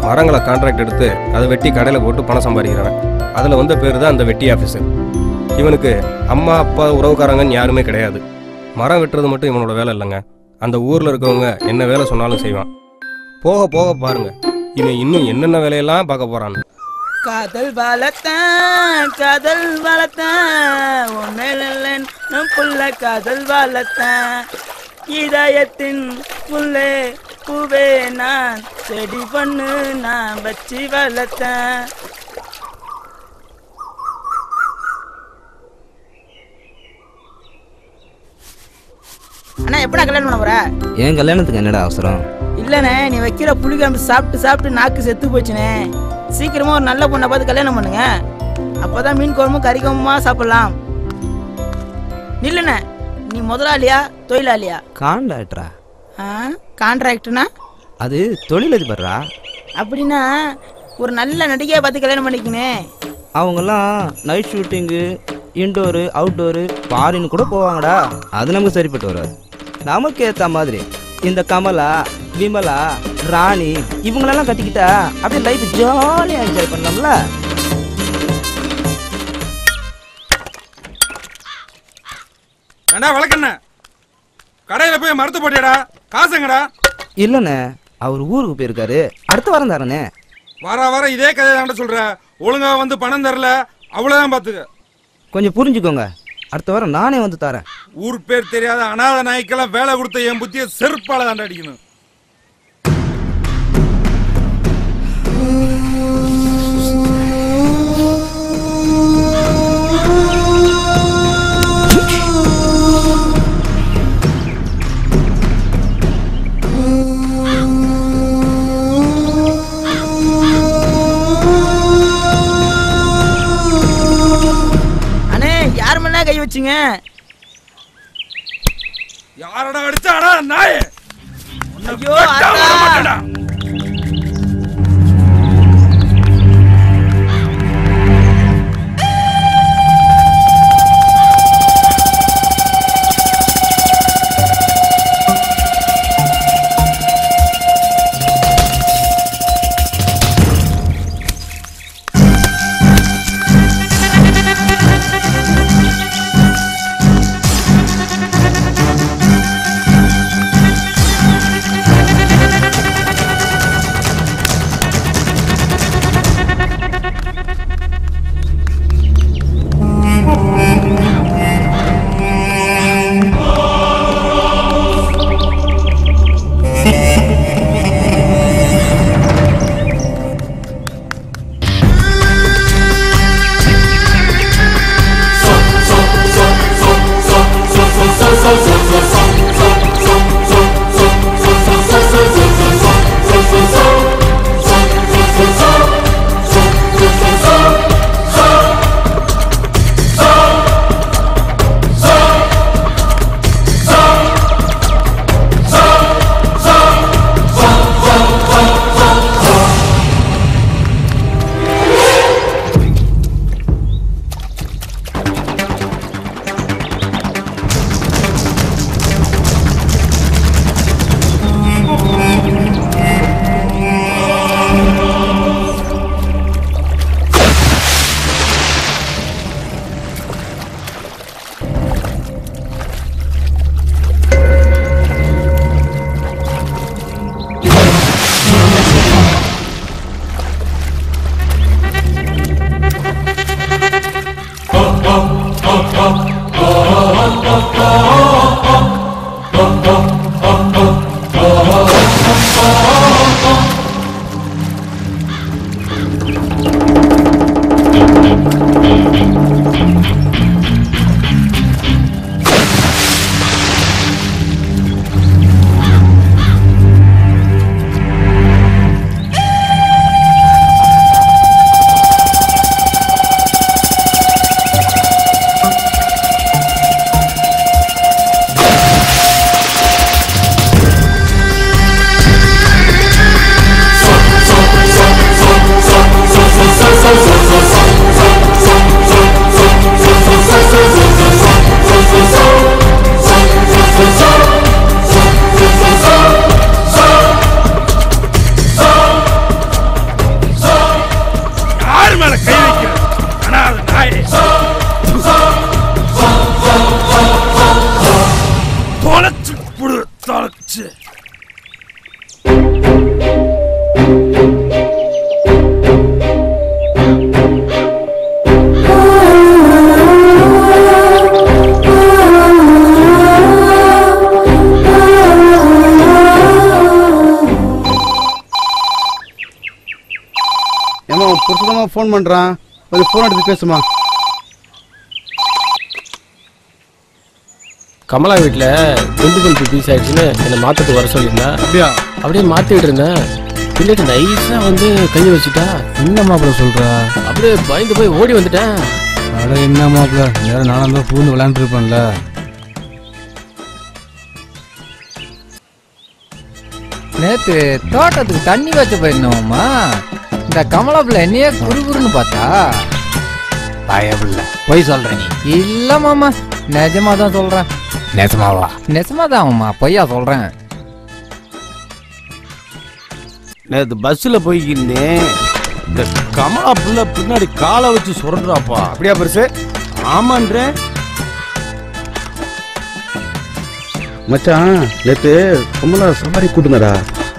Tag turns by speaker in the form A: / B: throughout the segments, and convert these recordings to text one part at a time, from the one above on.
A: மரங்களை கான்ட்ராக்ட் எடுத்து அதை வெட்டி கடையில் போட்டு பணம் சம்பாதிக்கிறவன் அதில் வந்த பேர் தான் அந்த வெட்டி ஆஃபீஸர் இவனுக்கு அம்மா அப்பா உறவுக்காரங்கன்னு யாருமே கிடையாது மரம் வெட்டுறது மட்டும் இவனோட வேலை இல்லைங்க அந்த ஊரில் இருக்கவங்க என்ன வேலை சொன்னாலும் செய்வான் போக போக பாருங்க இவன் இன்னும் என்னென்ன வேலையெல்லாம் பார்க்க போறான்னு
B: காதல் வளர்த்தேன் காதல் வளர்த்தேன் உன்னைக்குள்ள காதல் வளர்த்தேன் இதயத்தின் புல்லே பூவே நான் செடி பண்ணு நான் வச்சு வளர்த்தேன் அண்ணா எப்படா கல்யாணம் பண்ண போற
C: என் கல்யாணத்துக்கு என்னடா அவசரம்
B: இல்லண்ணே நீ வைக்கிற புளிக்குழம்பு சாப்பிட்டு சாப்பிட்டு நாக்கு செத்து போச்சுனே சீக்கிரமா ஒரு நல்ல பொண்ணை பார்த்து கல்யாணம் பண்ணுங்க அப்பதான் மீன் குழம்பும் கறி குழம்புமா சாப்பிடலாம் நில்லுண்ணே நீ முதலாளியா தொழிலாளியா
C: காண்டாக்டரா
B: ஆ கான்ட்ராக்ட்னா
C: அது தொழிலதிபர்ரா
B: அப்படின்னா ஒரு நல்ல நடிகையை பார்த்து கல்யாணம் பண்ணிக்கினே
C: அவங்கெல்லாம் night shooting indoor outdoor foreign கூட போவாங்கடா அது நமக்கு சரிப்பட்டு வராது நமக்கு ஏற்ற மாதிரி இந்த கமலா விமலா ராணி இவங்களெல்லாம் கட்டிக்கிட்டா அப்படியே லைஃப் ஜாலியாக என்ஜாய் பண்ணலாம்ல
D: ஏண்டா வழக்கண்ண கடையில் போய் மரத்து போட்டியாடா காசுங்கடா
C: இல்லைண்ணே அவர் ஊருக்கு போயிருக்காரு அடுத்த வாரம் தரேண்ணே
D: வர வர இதே கதையை தாண்ட சொல்ற ஒழுங்கா வந்து பணம் தரல அவ்வளவுதான் பாத்துக்க
C: கொஞ்சம் புரிஞ்சுக்கோங்க அடுத்த வாரம் நானே வந்து தரேன்
D: ஊர் பேர் தெரியாத அனாதை நாய்க்கெல்லாம் வேலை கொடுத்த என் புத்திய செருப்பால தாண்ட அடிக்கணும்
B: அண்ணே யார் மண்ணா கை வச்சுங்க
D: யாரடா அடிச்சாடா நாயே
B: ஐயோ
D: வெட்ட விட
B: ஆத்தா.
D: மாட்டேன்டா.
B: ஆ
E: ஏமா புருஷனமா ஃபோன் பண்றான் கொஞ்சம் ஃபோன் எடுத்து பேசுமா
F: கமலா வீட்டில் குண்டு பல்பு பீஸ் ஆயிடுச்சுன்னு என்னை மாற்றத்துக்கு வர சொல்லியிருந்தா
E: அப்படியா
F: அப்படியே மாற்றிட்டு இருந்தேன் பின்னாடி நைஸாக வந்து கை வச்சுட்டா
G: என்ன மாப்பிள்ள சொல்ற
F: அப்படியே பயந்து போய் ஓடி வந்துட்டேன்
G: அட என்ன மாப்பிள்ள வேற நானும் தான் பூந்து விளையாண்டுருப்பேன்ல நேத்து தோட்டத்துக்கு தண்ணி வச்ச போயிருந்தோம்மா இந்த கமலா பிள்ளை என்னையே குறுகுறுன்னு பார்த்தா பயபில்ல பொய் சொல்ற நீ இல்ல மாமா நிஜமா தான் சொல்றேன் நெசமாவா நெசமா தான் பொய்யா சொல்றேன்
H: நேற்று பஸ்ஸில் போய்க்கிருந்தேன் இந்த கமலா புள்ள பின்னாடி காலை வச்சு சுரண்டுறாப்பா
A: அப்படியா பெருசு
H: ஆமான்றேன்
E: மச்சான் நேத்து கமலா சவாரி கூட்டுனடா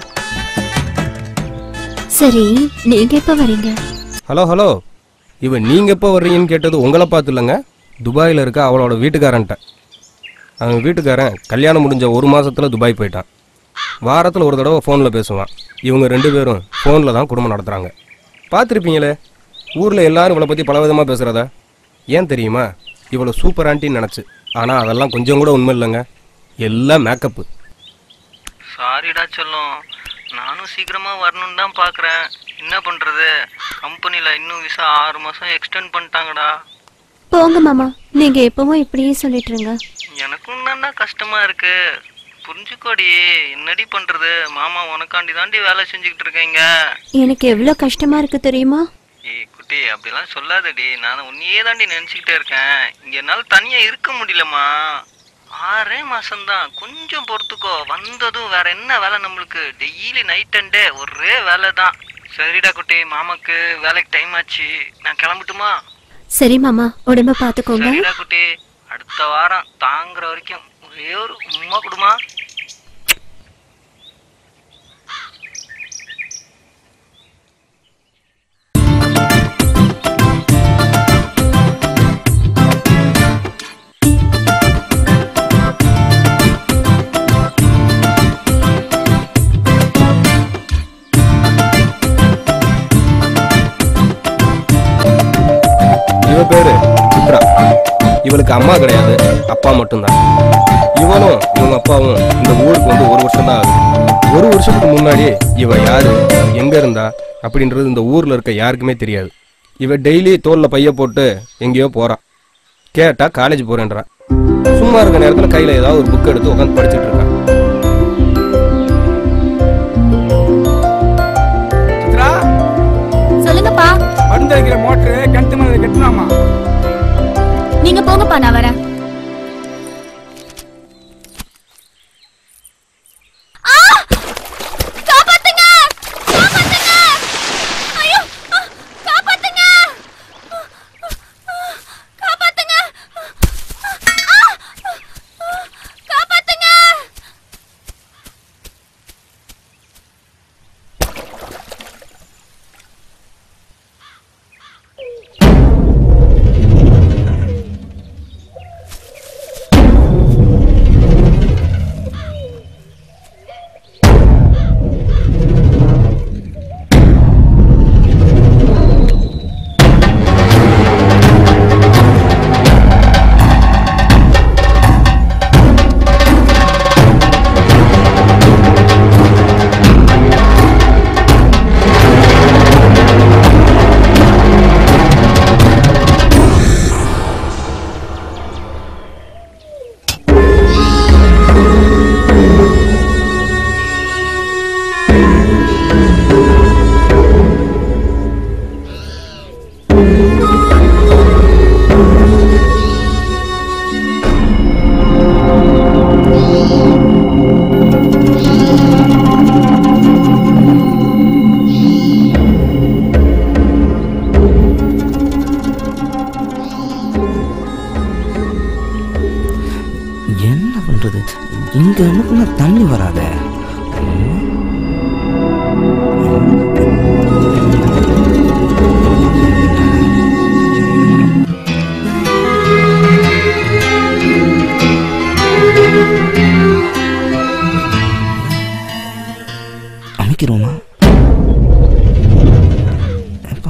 I: சரி நீங்க எப்ப வரீங்க
A: ஹலோ ஹலோ இவன் நீங்கள் எப்போ வர்றீங்கன்னு கேட்டது உங்களை பார்த்து இல்லைங்க துபாயில் இருக்க அவளோட வீட்டுக்காரன்ட்ட அவன் வீட்டுக்காரன் கல்யாணம் முடிஞ்ச ஒரு மாசத்துல துபாய் போயிட்டான் வாரத்தில் ஒரு தடவை ஃபோனில் பேசுவான் இவங்க ரெண்டு பேரும் ஃபோனில் தான் குடும்பம் நடத்துகிறாங்க பார்த்துருப்பீங்களே ஊரில் எல்லாரும் இவளை பற்றி பலவிதமாக பேசுகிறத ஏன் தெரியுமா இவளை சூப்பர் ஆண்டின்னு நினச்சி ஆனால் அதெல்லாம் கொஞ்சம் கூட உண்மை இல்லைங்க எல்லாம் மேக்கப்பு
C: சாரிடா சொல்லும் நானும் சீக்கிரமா வரணும்னு தான் பார்க்குறேன் என்ன பண்றது கம்பெனியில் இன்னும் விசா ஆறு மாசம் எக்ஸ்டெண்ட் பண்ணிட்டாங்கடா
I: போங்க மாமா நீங்க எப்பவும் இப்படியே சொல்லிட்டு இருங்க
C: எனக்கும் தான்டா கஷ்டமா இருக்கு புரிஞ்சுக்கோடி என்னடி பண்றது மாமா உனக்காண்டி தாண்டி வேலை செஞ்சுக்கிட்டு இருக்கீங்க
I: எனக்கு எவ்வளவு கஷ்டமா இருக்கு தெரியுமா
C: ஏய் குட்டி அப்படிலாம் சொல்லாதடி நான் உன்னையே தாண்டி நினச்சிக்கிட்டே இருக்கேன் இங்க என்னால தனியா இருக்க முடியலம்மா ஆறே மாசம்தான் கொஞ்சம் பொறுத்துக்கோ வந்ததும் வேற என்ன வேலை நம்மளுக்கு டெய்லி நைட் அண்ட் டே ஒரே வேலை தான் சரிடா குட்டி மாமாக்கு வேலைக்கு டைம் ஆச்சு நான் கிளம்பட்டுமா
I: சரி மாமா உடம்ப பாத்துக்கோங்க
C: சரிடா குட்டி அடுத்த வாரம் தாங்குற வரைக்கும் ஒரே ஒரு உம்மா கொடுமா
A: இவ பேரு சித்ரா இவளுக்கு அம்மா கிடையாது அப்பா மட்டும்தான் இவனும் இவங்க அப்பாவும் இந்த ஊருக்கு வந்து ஒரு வருஷம் தான் ஆகுது ஒரு வருஷத்துக்கு முன்னாடி இவ யாரு எங்க இருந்தா அப்படின்றது இந்த ஊர்ல இருக்க யாருக்குமே தெரியாது இவ டெய்லி தோல்ல பைய போட்டு எங்கேயோ போறா கேட்டா காலேஜ் போறேன்றா சும்மா இருக்க நேரத்துல கையில ஏதாவது ஒரு புக் எடுத்து உட்காந்து படிச்சுட்டு இருக்கா
D: சித்ரா
I: சொல்லுங்கப்பா
D: மருந்து அடிக்கிற மோட்டரு கிணத்து மேல கட்டலாமா
I: நீங்க போங்கப்பா நான் வரேன்
C: என்ன பண்றது இங்க அனுப்புனா தண்ணி வராத அமைக்கிறோமா எப்ப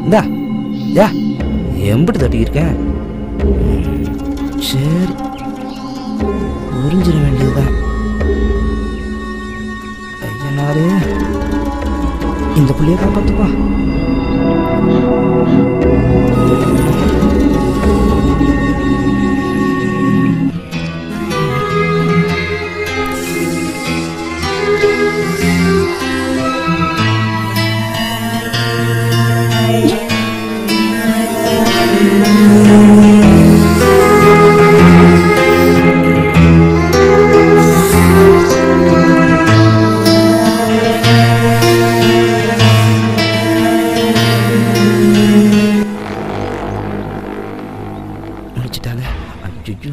C: இந்தா யா எம்பிட்டு தட்டியிருக்கேன் ம், சரி உறிஞ்சிட வேண்டியதுதான் ஐயனாரு இந்த புள்ளைய காப்பாத்துப்பா முடிச்சிட்டாங்க ஐயோ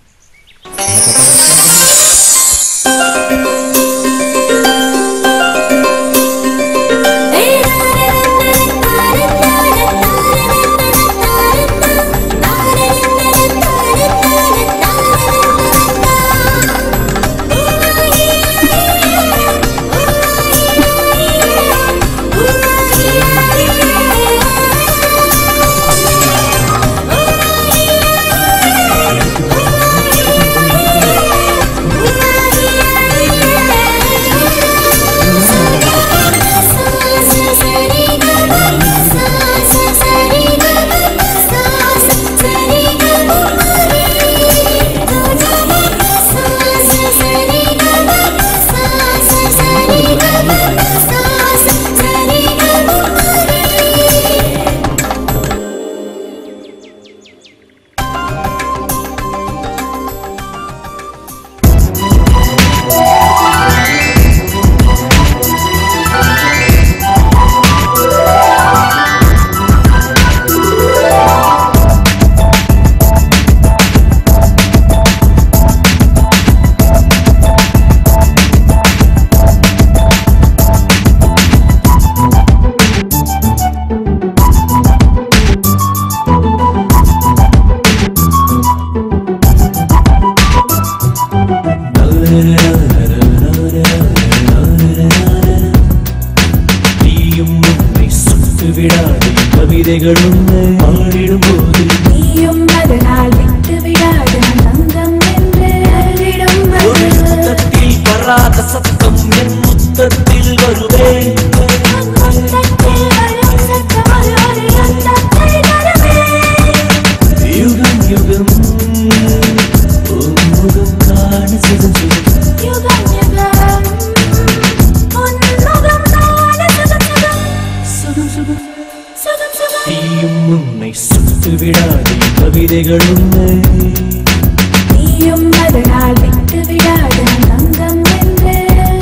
J: நீயும் உன்னை சுட்டு விடாதே கவிதைகளும் பாடிடும் போது
K: நீயும் அதனால் விட்டு விடாத தங்கம் என்று அருளிடும்
J: ஒரு முத்தத்தில் வராத சத்தம் என் முத்தத்தில் வருவே யுகம் யுகம் உன் முகம் காண சுகம் சுகம் நீயும் உன்னை சுட்டு விடாதே கவிதைகளும்
K: நீயும் அதனால் விட்டு விடாத தங்கம் என்று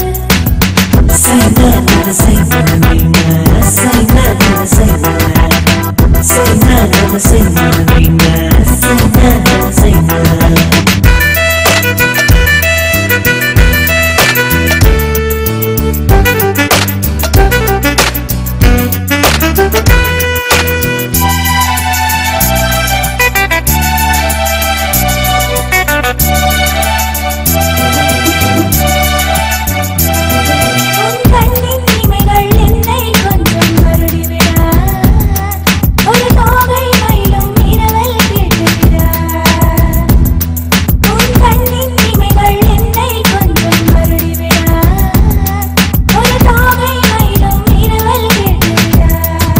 K: உன் கண்ணின் இமைகள் என்னை கொஞ்சம் வருடிவிட ஒரு தோகை மயிலும் இரவல் கேட்டுவிட உன் கண்ணின் இமைகள் என்னை கொஞ்சம் வருடிவிட ஒரு தோகை மயிலும் இரவல் கேட்டுவிட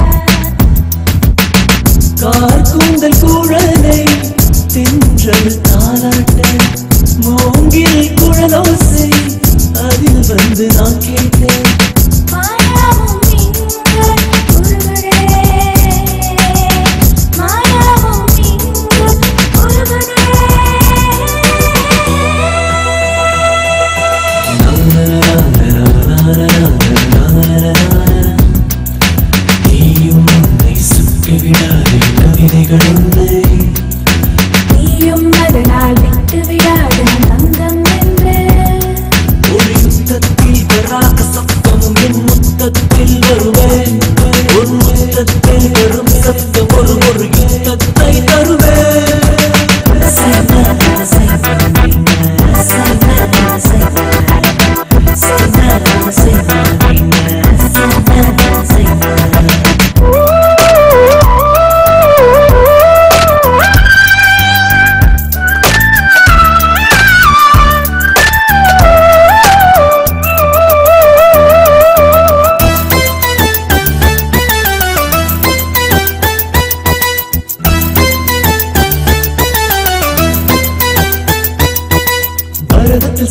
J: கார்கூந்தல் குழலை தென்றல் தாளாட்ட மூங்கில் குழலோசை அதில் வந்து நான் கேட்டேன்
K: மாயாவும் இங்கு உருகுதே மாயாவும் இங்கு உருகுதே
J: நீயும் உன்னை சுட்டு விடாதே கவிதைகள் உன்னை
K: நீயும் அதனால் விட்டு விடாத தங்கம் என்று
J: ஒரு யுத்தத்தில் வராத சத்தம்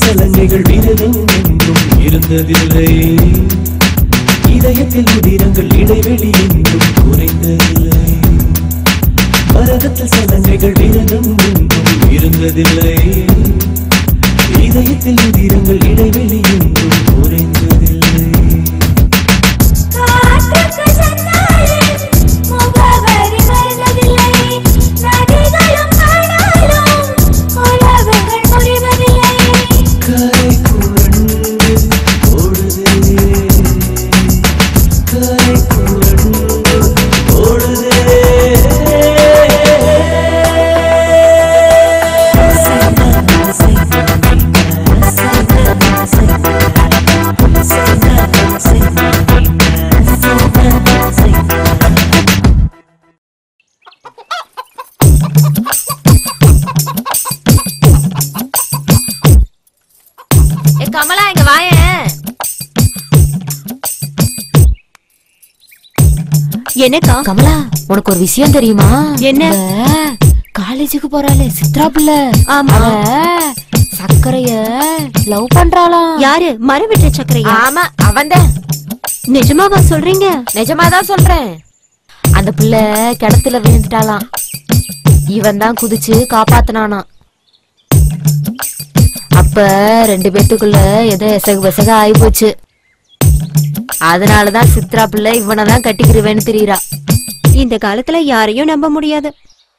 J: சலங்கைகள் விரதம் என்றும் இருந்ததில்லை இதயத்தில் உதிரங்கள் இடைவெளி என்றும் குறைந்ததில்லை மரகத்தில் சலங்கைகள் விரதம் என்றும் இருந்ததில்லை இதயத்தில் உதிரங்கள் இடைவெளி என்றும் குறைந்ததில்லை
K: காற்றுக்கு சென்றாலும் முகவரி மறந்ததில்லை நதிகளும் காணாலும் உறவுகள் முறிவதில்லை
J: கரை புரண்டு ஓடுதே கரை புரண்டு ஓடுதே
L: ஏ கமலா இங்க வாயேன்
I: என்னக்கா
L: கமலா உனக்கு ஒரு விஷயம் தெரியுமா என்ன காலேஜுக்கு போறாளே சித்ரா பிள்ளை
I: ஆமா.
L: அவ சக்கரைய லவ் பண்றாளாம்
I: யாரு மரம் விட்ட சக்கரையா
L: ஆமா அவன்தான்
I: நிஜமாவா சொல்றீங்க
L: நிஜமாதான் சொல்றேன் அந்த பிள்ளை கிணத்துல விழுந்துட்டாளாம் இவன் தான் குதிச்சு காப்பாத்தினானாம் அப்ப ரெண்டு பேத்துக்குள்ள ஏதோ எசகு பெசக ஆகி போச்சு அதனாலதான் சித்ரா பிள்ளை இவனை தான் கட்டிக்கிருவேன்னு தெரியுறா
I: இந்த காலத்துல யாரையும் நம்ப முடியாது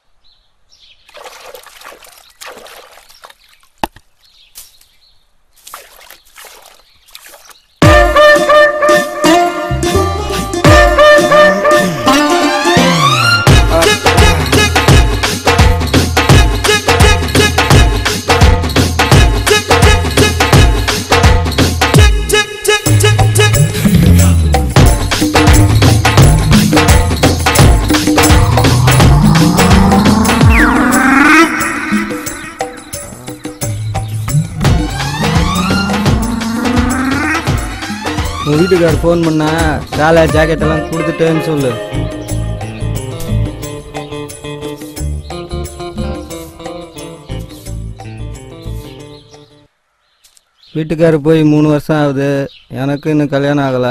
C: உன் வீட்டுக்கார் ஃபோன் பண்ணா வேலை ஜாக்கெட் எல்லாம் கொடுத்துட்டேன்னு சொல்லு வீட்டுக்கார் போய் மூணு வருஷம் ஆகுது எனக்கு இன்னும் கல்யாணம் ஆகலை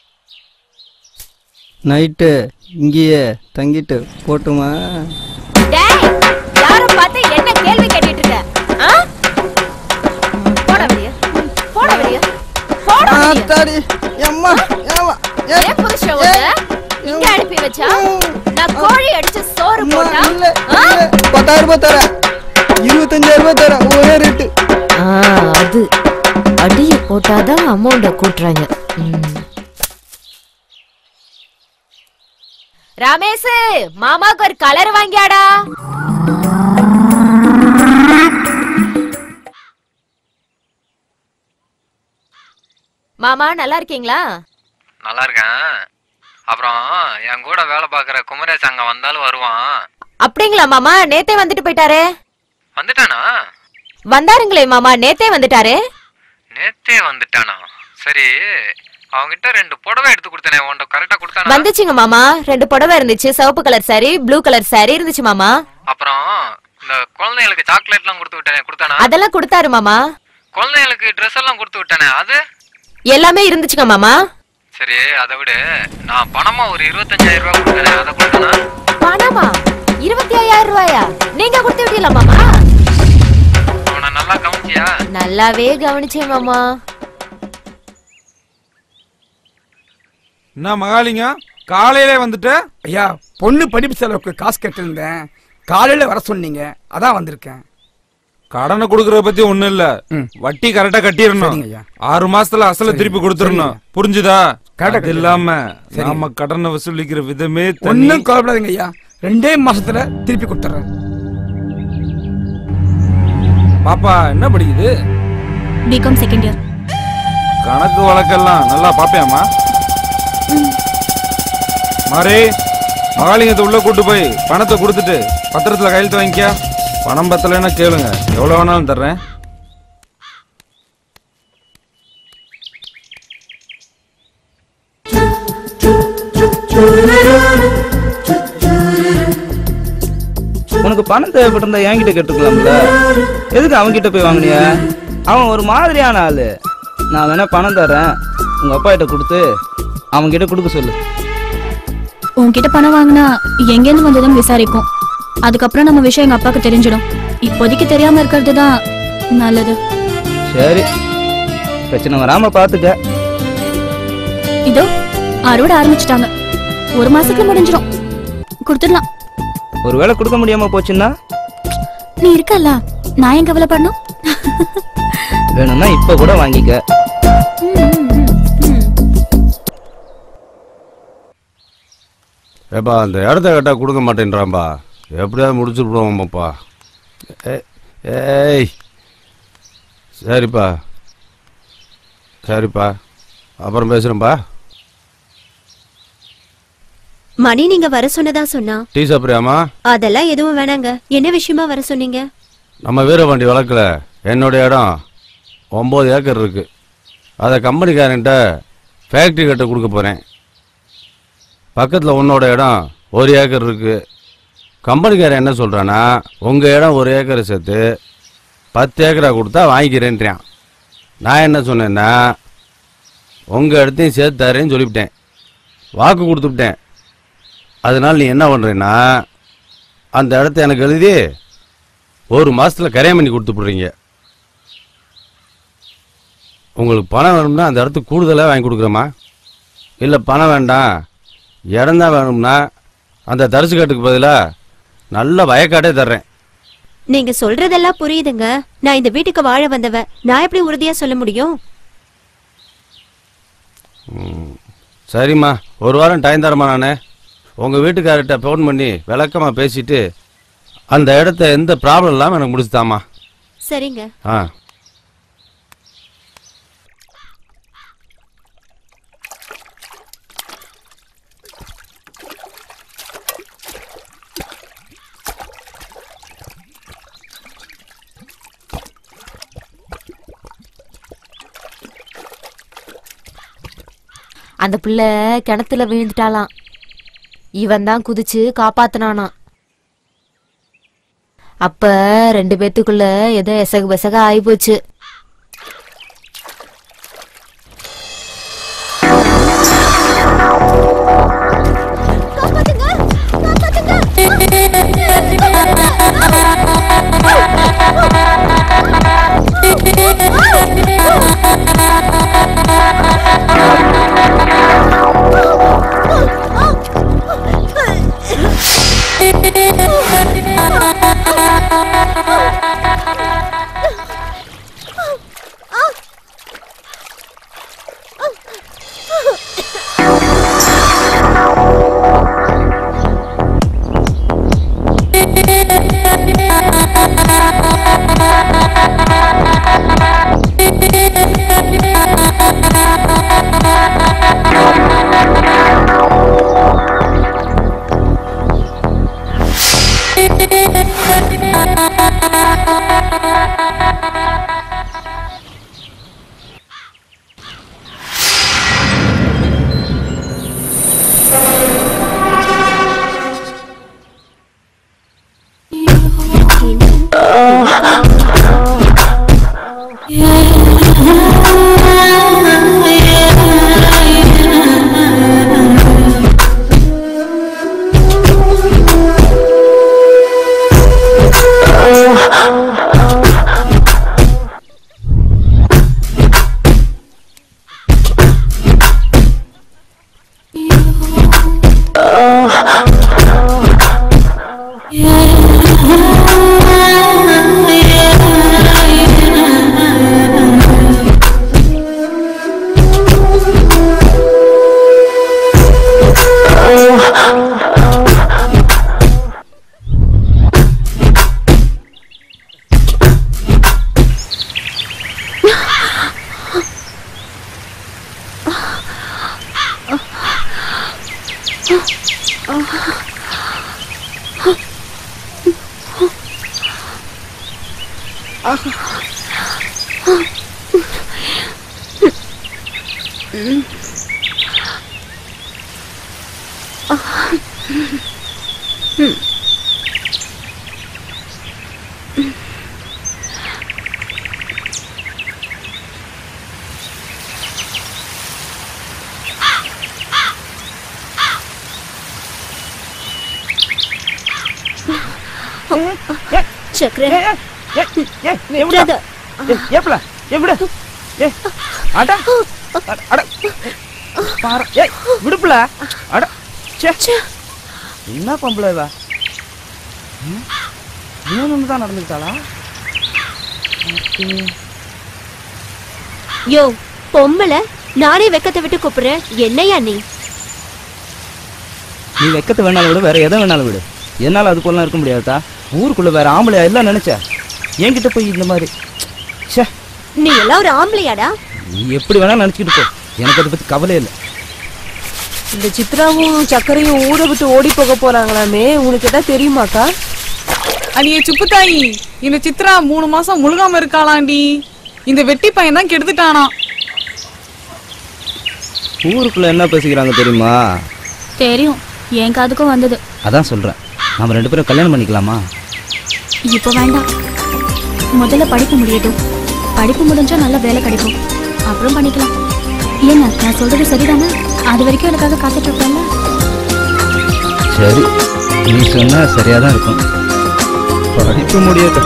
C: நைட்டு இங்கேயே தங்கிட்டு போட்டுமா
L: டேய் யார பார்த்து என்ன கேள்வி கேட்டுட்டு இருக்க ஆ? போட வெளிய போட வெளிய போட வெளிய
C: எம்மா ஏமா
L: ஏன் புருஷன் உன்னை இங்க அனுப்பி வச்சா நான் கோழி அடிச்சு சோறு போட்டா ஆ?
C: பத்தாயிரம் ரூபாய் தரேன் இருபத்தஞ்சாயிரம் ரூபாய் தரேன் ஒரே ரேட்டு
L: ஆ, அது அடிய போட்டாதான் அமௌண்ட கூட்டுறாங்க ம். ரமேஷ் மாமாக்கு ஒரு கலர் வாங்கியாடா மாமா நல்லா இருக்கீங்களா
G: நல்லா இருக்கேன் அப்புறம் என் கூட வேலை பார்க்குற குமரேஷ் அங்க வந்தாலும் வருவான்
L: அப்படிங்களா மாமா நேத்தே வந்துட்டு போயிட்டாரே
G: வந்துட்டானா
L: வந்தாருங்களே மாமா நேத்தே வந்துட்டாரே
G: நேத்தே வந்துட்டானா சரி அவங்கிட்ட ரெண்டு புடவை எடுத்து கொடுத்தனே உன்கிட்ட கரெக்டா கொடுத்தானா
L: வந்துச்சுங்க மாமா ரெண்டு புடவை இருந்துச்சு சிவப்பு colour saree blue colour saree இருந்துச்சு மாமா
G: அப்புறம் இந்த குழந்தைகளுக்கு சாக்லேட்லாம் கொடுத்து விட்டானே கொடுத்தானா
L: அதெல்லாம் கொடுத்தாரு மாமா
G: குழந்தைகளுக்கு ட்ரெஸ் எல்லாம் கொடுத்து விட்டானே அது
L: எல்லாமே இருந்துச்சுங்க மாமா
G: சரி அதை விட நான் பணமா ஒரு இருபத்தஞ்சாயிரம் ரூபாய் கொடுத்தனே அதை கொடுத்தானா
L: பணமா இருபத்தி ஐயாயிரம் ரூபாயா நீங்க கொடுத்து விட்டீங்களா மாமா
G: அவனை நல்லா கவனிச்சியா
L: நல்லாவே கவனிச்சேன் மாமா
D: என்ன மகாலிங்கம் காலையிலே வந்துட்ட
M: ஐயா பொண்ணு படிப்பு செலவுக்கு காசு கட்டிருந்தேன் காலையில வர சொன்னீங்க அதான் வந்திருக்கேன்
D: கடனை கொடுக்கறத பத்தி ஒண்ணும் இல்ல வட்டி கரெக்டா கட்டிடணும்
M: சரிங்க ஐயா.
D: ஆறு மாசத்துல அசல
M: சரி.
D: திருப்பி கொடுத்துடணும்
M: சரிங்க.
D: புரிஞ்சுதா
M: கரெக்டா
D: அது இல்லாம
M: சரிங்க.
D: நாம கடனை வசூலிக்கிற விதமே தனி
M: ஒன்னும் கவலைப்படாதீங்க ஐயா ரெண்டே மாசத்துல திருப்பி கொடுத்துட்றேன்
D: பாப்பா என்ன படிக்குது
I: பிகாம் செகண்ட் இயர்
D: கணக்கு வழக்கெல்லாம் நல்லா பாப்பியாமா மாறி மகாலிங்கத்தை உள்ள கூட்டு போய் பணத்தை கொடுத்துட்டு பத்திரத்துல கையெழுத்து வாங்கிக்க பணம் பத்தலைன்னா கேளுங்க எவ்வளவு வேணாலும் தர்றேன்
C: உனக்கு பணம் தேவைப்பட்டிருந்தா என்கிட்ட கேட்டுக்கலாம்ல எதுக்கு அவன்கிட்ட போய் வாங்குனிய அவன் ஒரு மாதிரியான ஆளு நான் வேணா பணம் தரேன் உங்க அப்பா கிட்ட கொடுத்து அவன் கிட்ட கொடுக்க சொல்லு
N: உன்கிட்ட பணம் வாங்கினா எங்கேருந்து வந்ததுன்னு விசாரிப்போம் அதுக்கப்புறம் நம்ம விஷயம் எங்க அப்பாவுக்கு தெரிஞ்சிடும் இப்போதைக்கு தெரியாம இருக்கிறது தான் நல்லது
C: சரி பிரச்சனை வராம பாத்துக்க
N: இதோ அறுவடை ஆரம்பிச்சிட்டாங்க ஒரு மாசத்துல முடிஞ்சிடும் கொடுத்துடலாம்
C: ஒருவேளை கொடுக்க முடியாம போச்சுன்னா
N: நீ இருக்கல்ல நான் ஏன் கவலைப்படணும்
C: வேணும்னா இப்ப கூட வாங்கிக்க
H: ஏப்பா அந்த இடத்த கேட்டால் கொடுக்க மாட்டேன்றான்பா எப்படியாவது முடிச்சுடுவோம்ப்பா ஏ- ஏய் சரிப்பா சரிப்பா அப்புறம் பேசுகிறேன்ப்பா
I: மணி நீங்க வர சொன்னதா சொன்னா
H: டீ சாப்பிட்றியாமா
I: அதெல்லாம் எதுவும் வேணாங்க என்ன விஷயமா வர சொன்னீங்க
H: நம்ம வீரபாண்டி வழக்கில் என்னுடைய இடம் ஒம்பது ஏக்கர் இருக்குது அதை கம்பெனிக்காரன்ட்ட ஃபேக்ட்ரி கட்ட கொடுக்க போகிறேன் பக்கத்தில் உன்னோட இடம் ஒரு ஏக்கர் இருக்குது கம்பெனிக்காரன் என்ன சொல்கிறான்னா உங்கள் இடம் ஒரு ஏக்கரை சேர்த்து பத்து ஏக்கரா கொடுத்தா வாங்கிக்கிறேன்றான் நான் என்ன சொன்னேன்னா உங்கள் இடத்தையும் சேர்த்து தரேன்னு சொல்லிவிட்டேன் வாக்கு கொடுத்துவிட்டேன் அதனால் நீ என்ன பண்ணுறேன்னா அந்த இடத்த எனக்கு எழுதி ஒரு மாசத்துல கரையம் பண்ணி கொடுத்து போடுறீங்க உங்களுக்கு பணம் வேணும்னா அந்த இடத்துக்கு கூடுதலாக வாங்கி கொடுக்குறேம்மா இல்லை பணம் வேண்டாம் இடம் தான் வேணும்னா அந்த தரிசு காட்டுக்கு பதிலாக நல்ல வயக்காட்டே தர்றேன்
I: நீங்க சொல்றதெல்லாம் புரியுதுங்க நான் இந்த வீட்டுக்கு வாழ வந்தவ நான் எப்படி உறுதியா சொல்ல முடியும்
H: ம், சரிம்மா ஒரு வாரம் டைம் தரமா நான் உங்கள் வீட்டுக்காரர்கிட்ட ஃபோன் பண்ணி விளக்கமாக பேசிட்டு அந்த இடத்த எந்த ப்ராப்ளம் இல்லாமல் எனக்கு முடிச்சுதாம்மா
I: சரிங்க
H: ஆ
O: அந்த பிள்ளை கிணத்துல விழுந்துட்டாளாம் இவன் தான் குதிச்சு காப்பாத்தினானாம் அப்ப ரெண்டு பேத்துக்குள்ள ஏதோ எசகு பெசக ஆயிப்போச்சு
I: சக்கர
C: விட்றாத. ஏப்ல ஏ விடு ஏ அட அட, அட பாரு ஏய் விடுப்புல அட ச்சே என்ன பொம்பளை இவ ம்? இவனு தான் நடந்துக்கிட்டாளா
I: யோ பொம்பளை நானே வெக்கத்தை விட்டு கூப்பிடுறேன் என்னையா நீ
C: நீ வெக்கத்தை வேணாலும் விடு வேற எதை வேணாலும் விடு என்னால் அது போலாம் இருக்க முடியாதா ஊருக்குள்ள வேற ஆம்பளையா எல்லாம் நினைச்ச என்கிட்ட போய் இந்த மாதிரி ச்சே
I: நீ எல்லாம் ஒரு ஆம்பளையாடா
C: நீ எப்படி வேணா நினைச்சுக்கிட்டு போ எனக்கு அதை பத்தி கவலை இல்லை
P: இந்த சித்ராவும் சக்கரையும் ஊரை விட்டு ஓடி போக போறாங்களாமே உனக்கு எதாவது தெரியுமாக்கா
Q: அடியே சுப்புத்தாயி இந்த சித்ரா மூணு மாசம் முழுகாம இருக்காளாண்டி இந்த வெட்டி பையன் தான் கெடுத்துட்டானா
C: ஊருக்குள்ள என்ன பேசிக்கிறாங்க தெரியுமா
N: தெரியும் என் காதுக்கும் வந்தது
C: அதான் சொல்றேன் நாம ரெண்டு பேரும் கல்யாணம் பண்ணிக்கலாமா
N: இப்போ வேண்டாம் முதல்ல படிப்பு முடியட்டும் படிப்பு முடிஞ்சா நல்ல வேலை கிடைக்கும் அப்புறம் பண்ணிக்கலாம் ஏங்க நான் சொல்றது சரிதானே அது வரைக்கும் எனக்காக காத்துட்டு இருப்பேன்ல
C: சரி நீ சொன்னா சரியா தான் இருக்கும் படிப்பு முடியட்டும்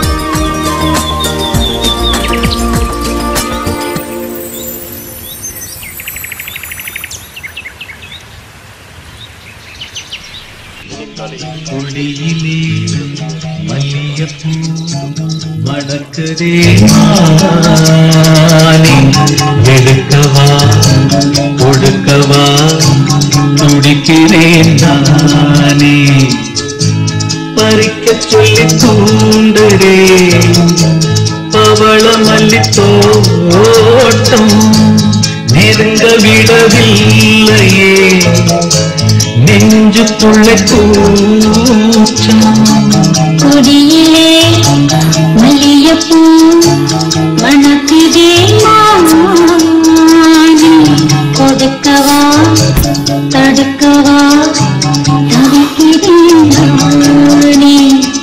J: கொடியிலே மல்லியப்பூ மணக்குதே மானே எடுக்கவா கொடுக்கவா துடிக்கிறேன் நானே பறிக்க சொல்லி தூண்டுதே பவள மல்லி தோட்டம் நெருங்க விடவில்லையே நெஞ்சுக்குள்ள கூச்சம்
K: கொடியிலே மல்லியப்பூ மணக்குதே மானே கொடுக்கவா தடுக்கவா தவிக்கிறேன் நானே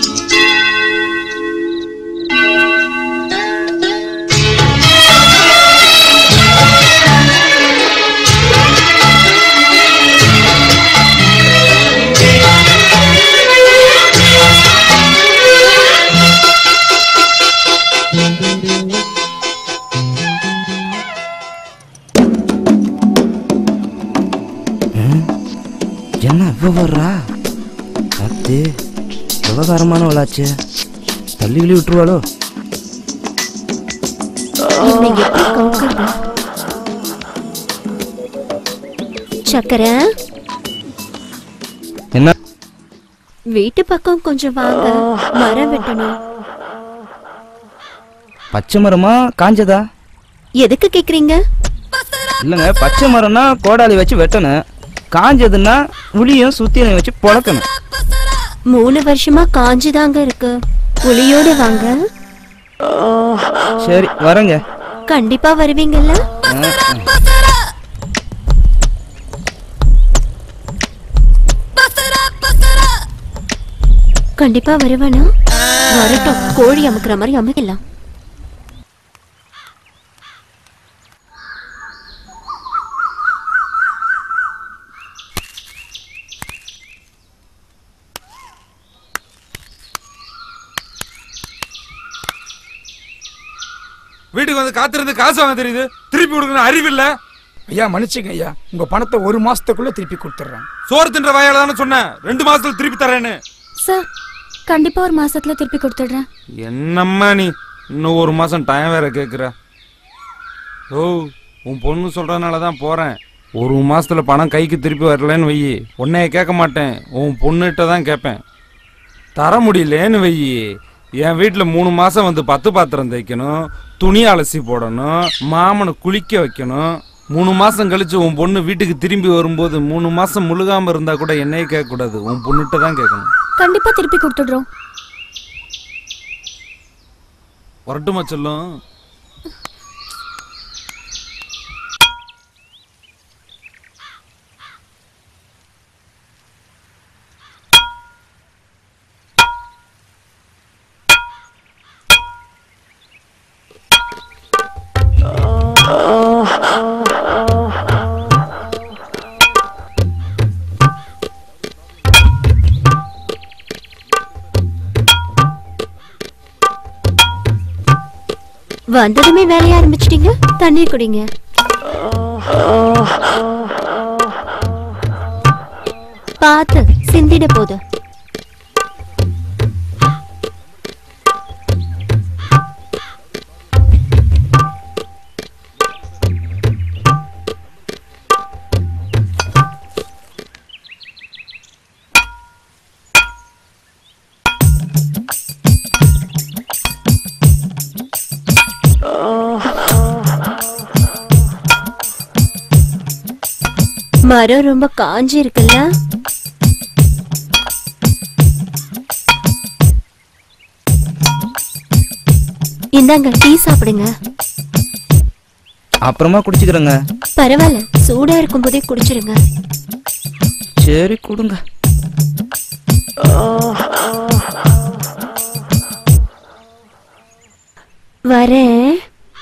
C: என்ன இவ்வளோ வர்றா அத்து விவகாரமானவளாச்சு தள்ளி கிள்ளி விட்டுருவாளோ
I: இவனை எப்படி கவுக்கிறது? சக்கரை
C: என்ன
I: வீட்டு பக்கம் கொஞ்சம் வாங்க மரம் வெட்டணும்
C: பச்சை மரமா காஞ்சதா
I: எதுக்கு கேக்குறீங்க
C: இல்லைங்க பச்சை மரம்னா கோடாலி வச்சு வெட்டணும் காஞ்சதுன்னா உளியும் சுத்தியனையும் வச்சு பொழக்கணும்
I: மூணு வருஷமா காஞ்சுதாங்க இருக்கு புளியோட வாங்க
C: சரி வரேங்க
I: கண்டிப்பா வருவீங்கல்ல
C: ஆ, ஆ.
I: கண்டிப்பா வருவானா வரட்டும் கோழி அமுக்குற மாதிரி அமுக்கலாம்
D: வீட்டுக்கு வந்து காத்திருந்து காசு வாங்க தெரியுது திருப்பி கொடுக்கணும் அறிவில்ல
M: ஐயா மன்னிச்சுங்க ஐயா உங்க பணத்தை ஒரு மாசத்துக்குள்ள திருப்பி கொடுத்துட்றேன்
D: சோறு தின்ற வாயால தானே சொன்னேன் ரெண்டு மாசத்துல திருப்பி தரேன்னு
N: சார் கண்டிப்பா ஒரு மாசத்துல திருப்பி கொடுத்துடுறேன்
D: என்னம்மா நீ இன்னும் ஒரு மாசம் டைம் வேற கேக்குற ஓ உன் பொண்ணு சொல்றதுனால தான் போறேன் ஒரு மாசத்துல பணம் கைக்கு திருப்பி வரலன்னு வையி உன்னைய கேட்க மாட்டேன் உன் பொண்ணுகிட்ட தான் கேட்பேன் தர முடியலேன்னு வையி என் வீட்டில் மூணு மாசம் வந்து பத்து பாத்திரம் தைக்கணும் துணி அலசி போடணும் மாமனை குளிக்க வைக்கணும் மூணு மாசம் கழிச்சு உன் பொண்ணு வீட்டுக்கு திரும்பி வரும்போது மூணு மாசம் முழுகாம இருந்தா கூட என்னைய கேட்க கூடாது உன் பொண்ணுகிட்ட தான் கேட்கணும்
N: கண்டிப்பா திருப்பி கொடுத்துடுறோம்
D: வரட்டுமா செல்லும்
I: வந்ததுமே வேலைய ஆரம்பிச்சிட்டீங்க தண்ணீர் குடிங்க பார்த்து சிந்திட போது மரம் ரொம்ப காஞ்சி இருக்குல்ல இந்தாங்க டீ சாப்பிடுங்க
C: அப்புறமா குடிச்சுக்கிறேங்க
I: பரவாயில்ல சூடா இருக்கும் போதே குடிச்சிருங்க
C: சரி கொடுங்க
I: வரேன்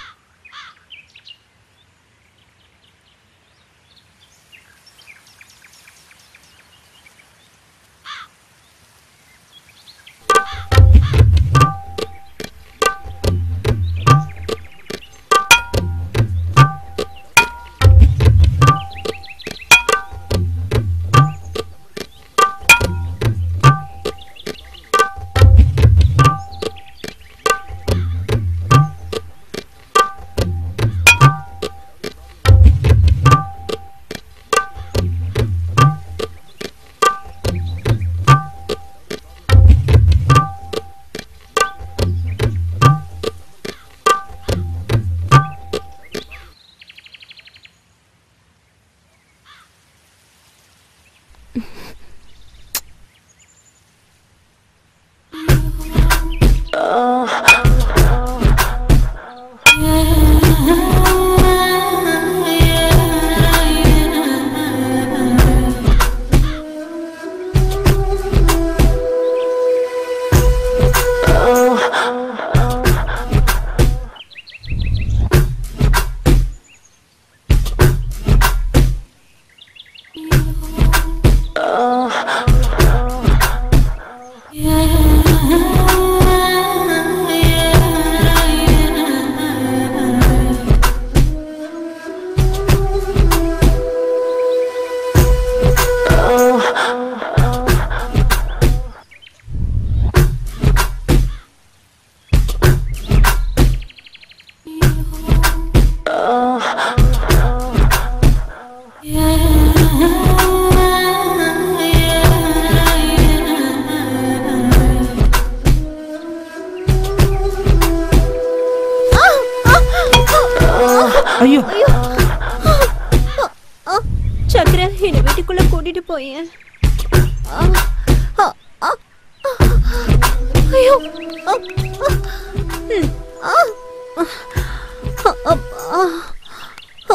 C: ஐயோ
I: சக்கர என்ன வீட்டுக்குள்ள கூட்டிட்டு போயேன் ஐயோ அ, அ, ம், ஆ, அ, அ, ஆ, அ,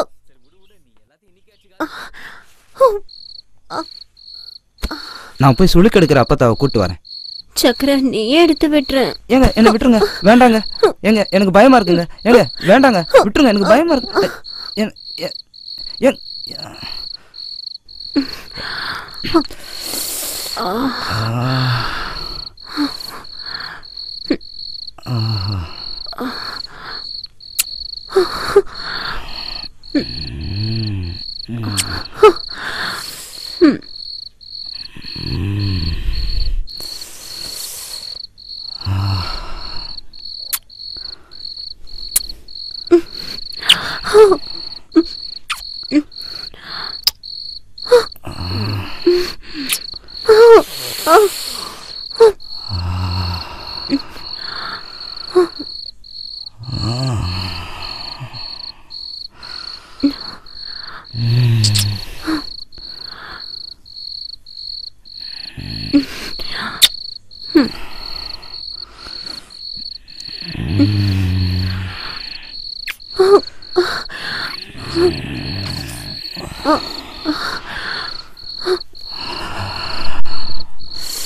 I: அ,
C: நான் போய் சுளுக்கு எடுக்கிற அப்பத்தாவை கூட்டு வரேன்
I: சக்கர நீயே எடுத்து விட்டுறேன்
C: ஏங்க என்ன விட்டுருங்க வேண்டாங்க ஏங்க எனக்கு பயமா இருக்குங்க ஏங்க வேண்டாங்க விட்டுருங்க எனக்கு பயமா இருக்கு எ- எ- எ-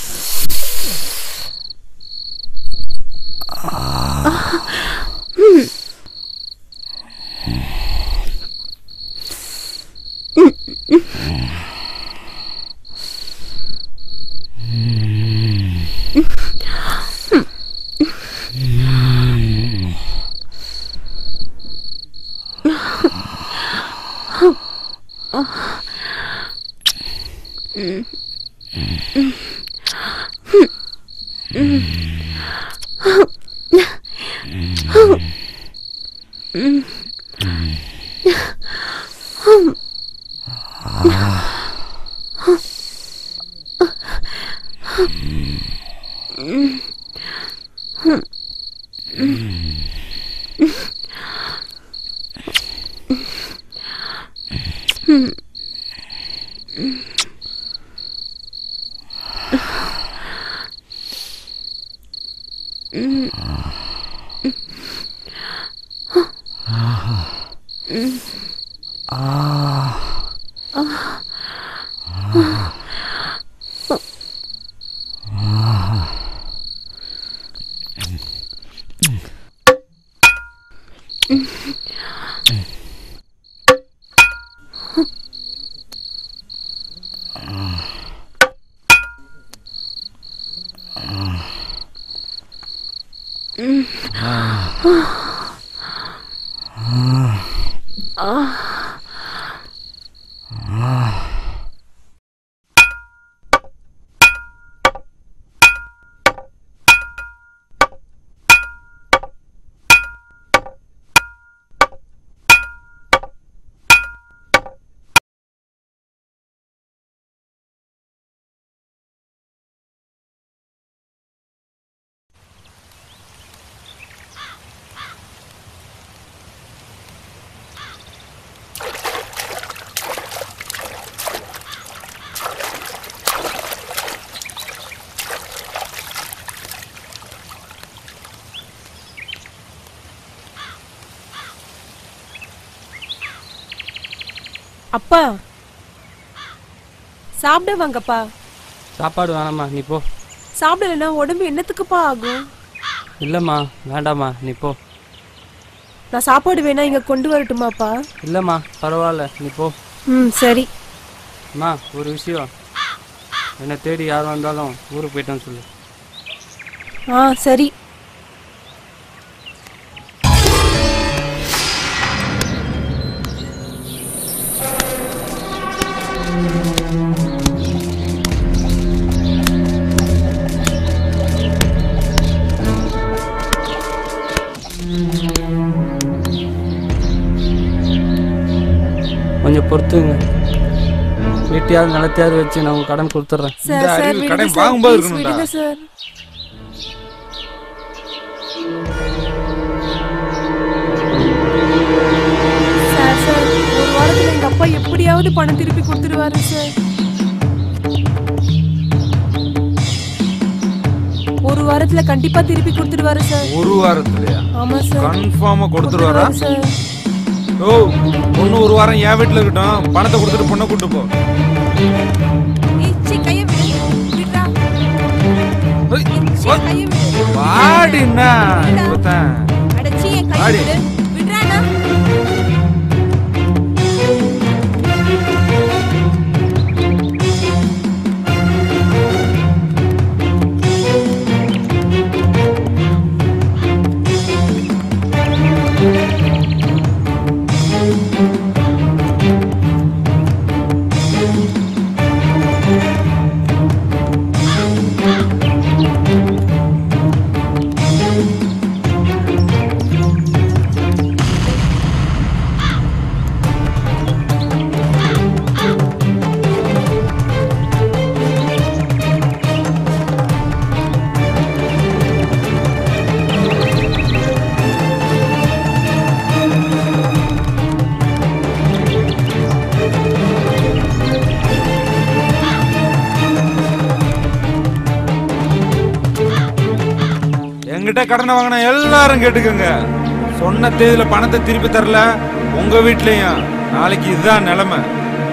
I: ம்
P: அப்பா சாப்பிட வாங்கப்பா
R: சாப்பாடு வேணாம்மா நீ போ
P: சாப்பிடலன்னா உடம்பு என்னத்துக்குப்பா ஆகும்
R: இல்லைம்மா வேண்டாம்மா நீ போ
P: நான் சாப்பாடு வேணா இங்க கொண்டு வரட்டுமாப்பா
R: இல்லைம்மா பரவாயில்ல நீ போ
P: ம் சரி
R: அம்மா ஒரு விஷயம் என்னை தேடி யார் வந்தாலும் ஊருக்கு போயிட்டேன்னு சொல்லு
P: ஆ சரி
R: கொஞ்சம் பொறுத்துங்க வீட்டையாவது நிலத்தையாவது வச்சு நான் உங்களுக்கு கடன் கொடுத்துட்றேன்
P: சார் சார் விடுங்க சார் ப்ளீஸ் விடுங்க சார் சார் சார் ஒரு வாரத்துல எங்க அப்பா எப்படியாவது பணம் திருப்பி கொடுத்துருவாரு சார் ஒரு வாரத்துல கண்டிப்பா திருப்பி கொடுத்துருவாரு சார்
D: ஒரு வாரத்துலயா
P: ஆமா சார்
D: கன்ஃபார்மா கொடுத்துருவாரா
P: சார்
D: ஓ பொண்ணு ஒரு வாரம் என் வீட்டுல இருக்கட்டும் பணத்தை கொடுத்துட்டு பொண்ணை கூட்டு போ வாடின்னா இப்பதான் வாடி என்கிட்ட கடனை வாங்கின எல்லாரும் கேட்டுக்கோங்க சொன்ன தேதியில பணத்தை திருப்பி தரல உங்க வீட்லயும் நாளைக்கு இதுதான் நிலைமை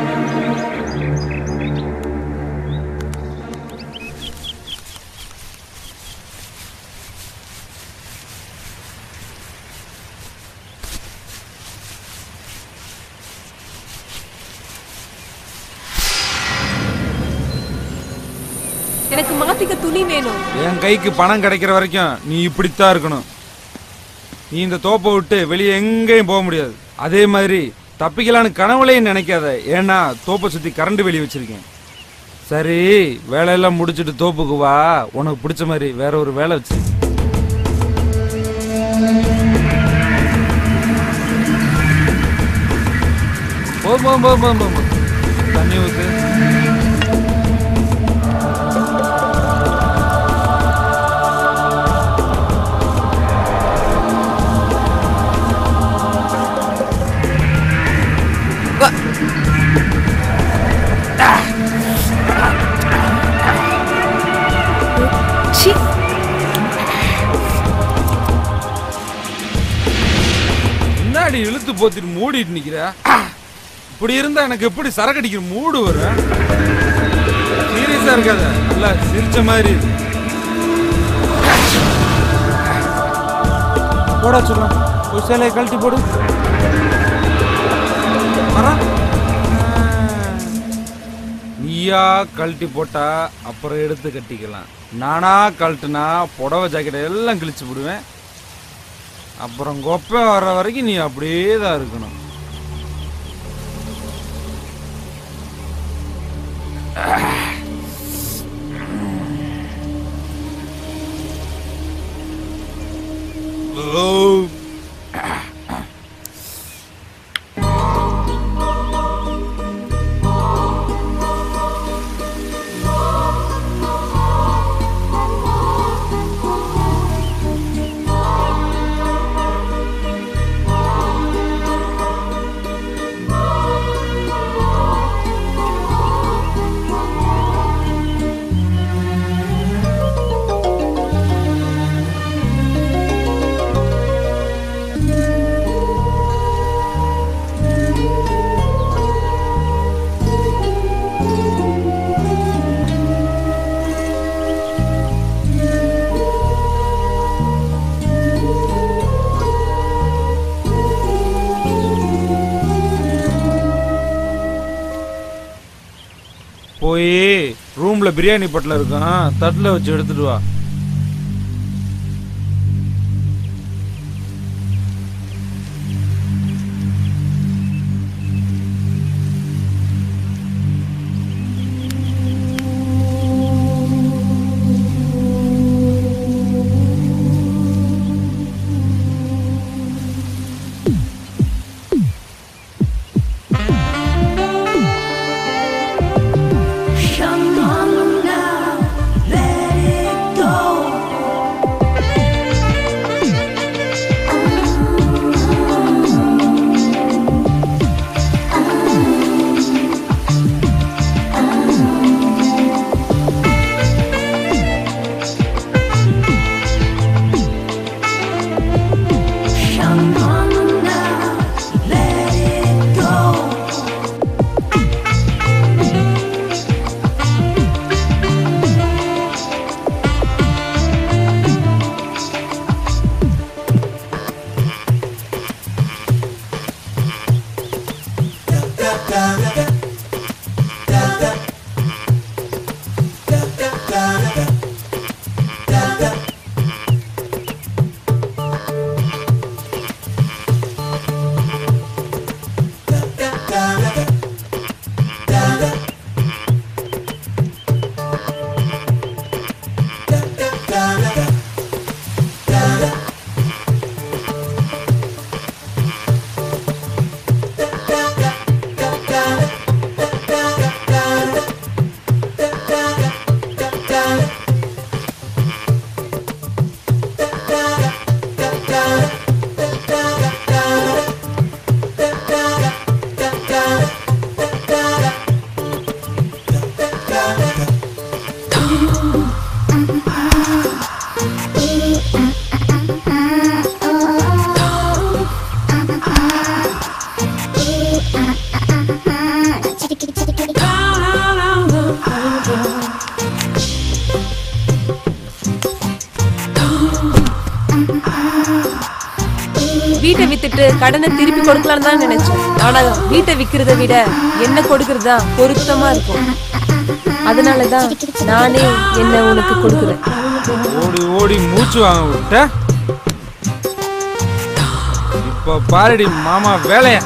P: எனக்கு மாத்திக்க துணி வேணும்
D: என் கைக்கு பணம் கிடைக்கிற வரைக்கும் நீ இப்படித்தான் இருக்கணும் நீ இந்த தோப்பை விட்டு வெளியே எங்கேயும் போக முடியாது அதே மாதிரி தப்பிக்கலான்னு கனவுலையும் நினைக்காத ஏன்னா தோப்பை சுத்தி கரண்ட் வெளியே வச்சிருக்கேன் சரி வேலையெல்லாம் முடிச்சிட்டு தோப்புக்கு வா உனக்கு பிடிச்ச மாதிரி வேற ஒரு வேலை வச்சு போதும் போதும் போதும் போதும் போதும். தண்ணி ஊத்து
P: சி
D: முன்னாடி இழுத்து போத்திட்டு மூடிட்டு நிக்கிற இப்படி இருந்தா எனக்கு எப்படி சரக்கு அடிக்கிற மூடு வரும் சீரியஸா இருக்காத நல்லா சிரிச்ச மாதிரி இரு. போடா சொல்லலாம் ஒரு சேலையை கழட்டி போடு வரா. நீயா கழட்டி போட்டா அப்புறம் எடுத்து கட்டிக்கலாம் நானா கழட்டுனா புடவை ஜாக்கெட்டை எல்லாம் கிழிச்சு விடுவேன் அப்புறம் கொப்பை வர்ற வரைக்கும் நீ அப்படியே தான் இருக்கணும் ஓ போய் ரூம்ல பிரியாணி பட்டில் இருக்கும் தட்டில் வச்சு எடுத்துட்டு வா
P: வீட்டை வித்துட்டு கடனை திருப்பி கொடுக்கலாம்னு தான் நினைச்சேன் ஆனா வீட்டை விக்கிறத விட என்ன கொடுக்கறது தான் பொருத்தமா இருக்கும் அதனாலதான் நானே என்ன உனக்கு கொடுக்குறேன்
D: ஓடி ஓடி மூச்சு வாங்க விட்ட இப்ப பாருடி மாமா வேலைய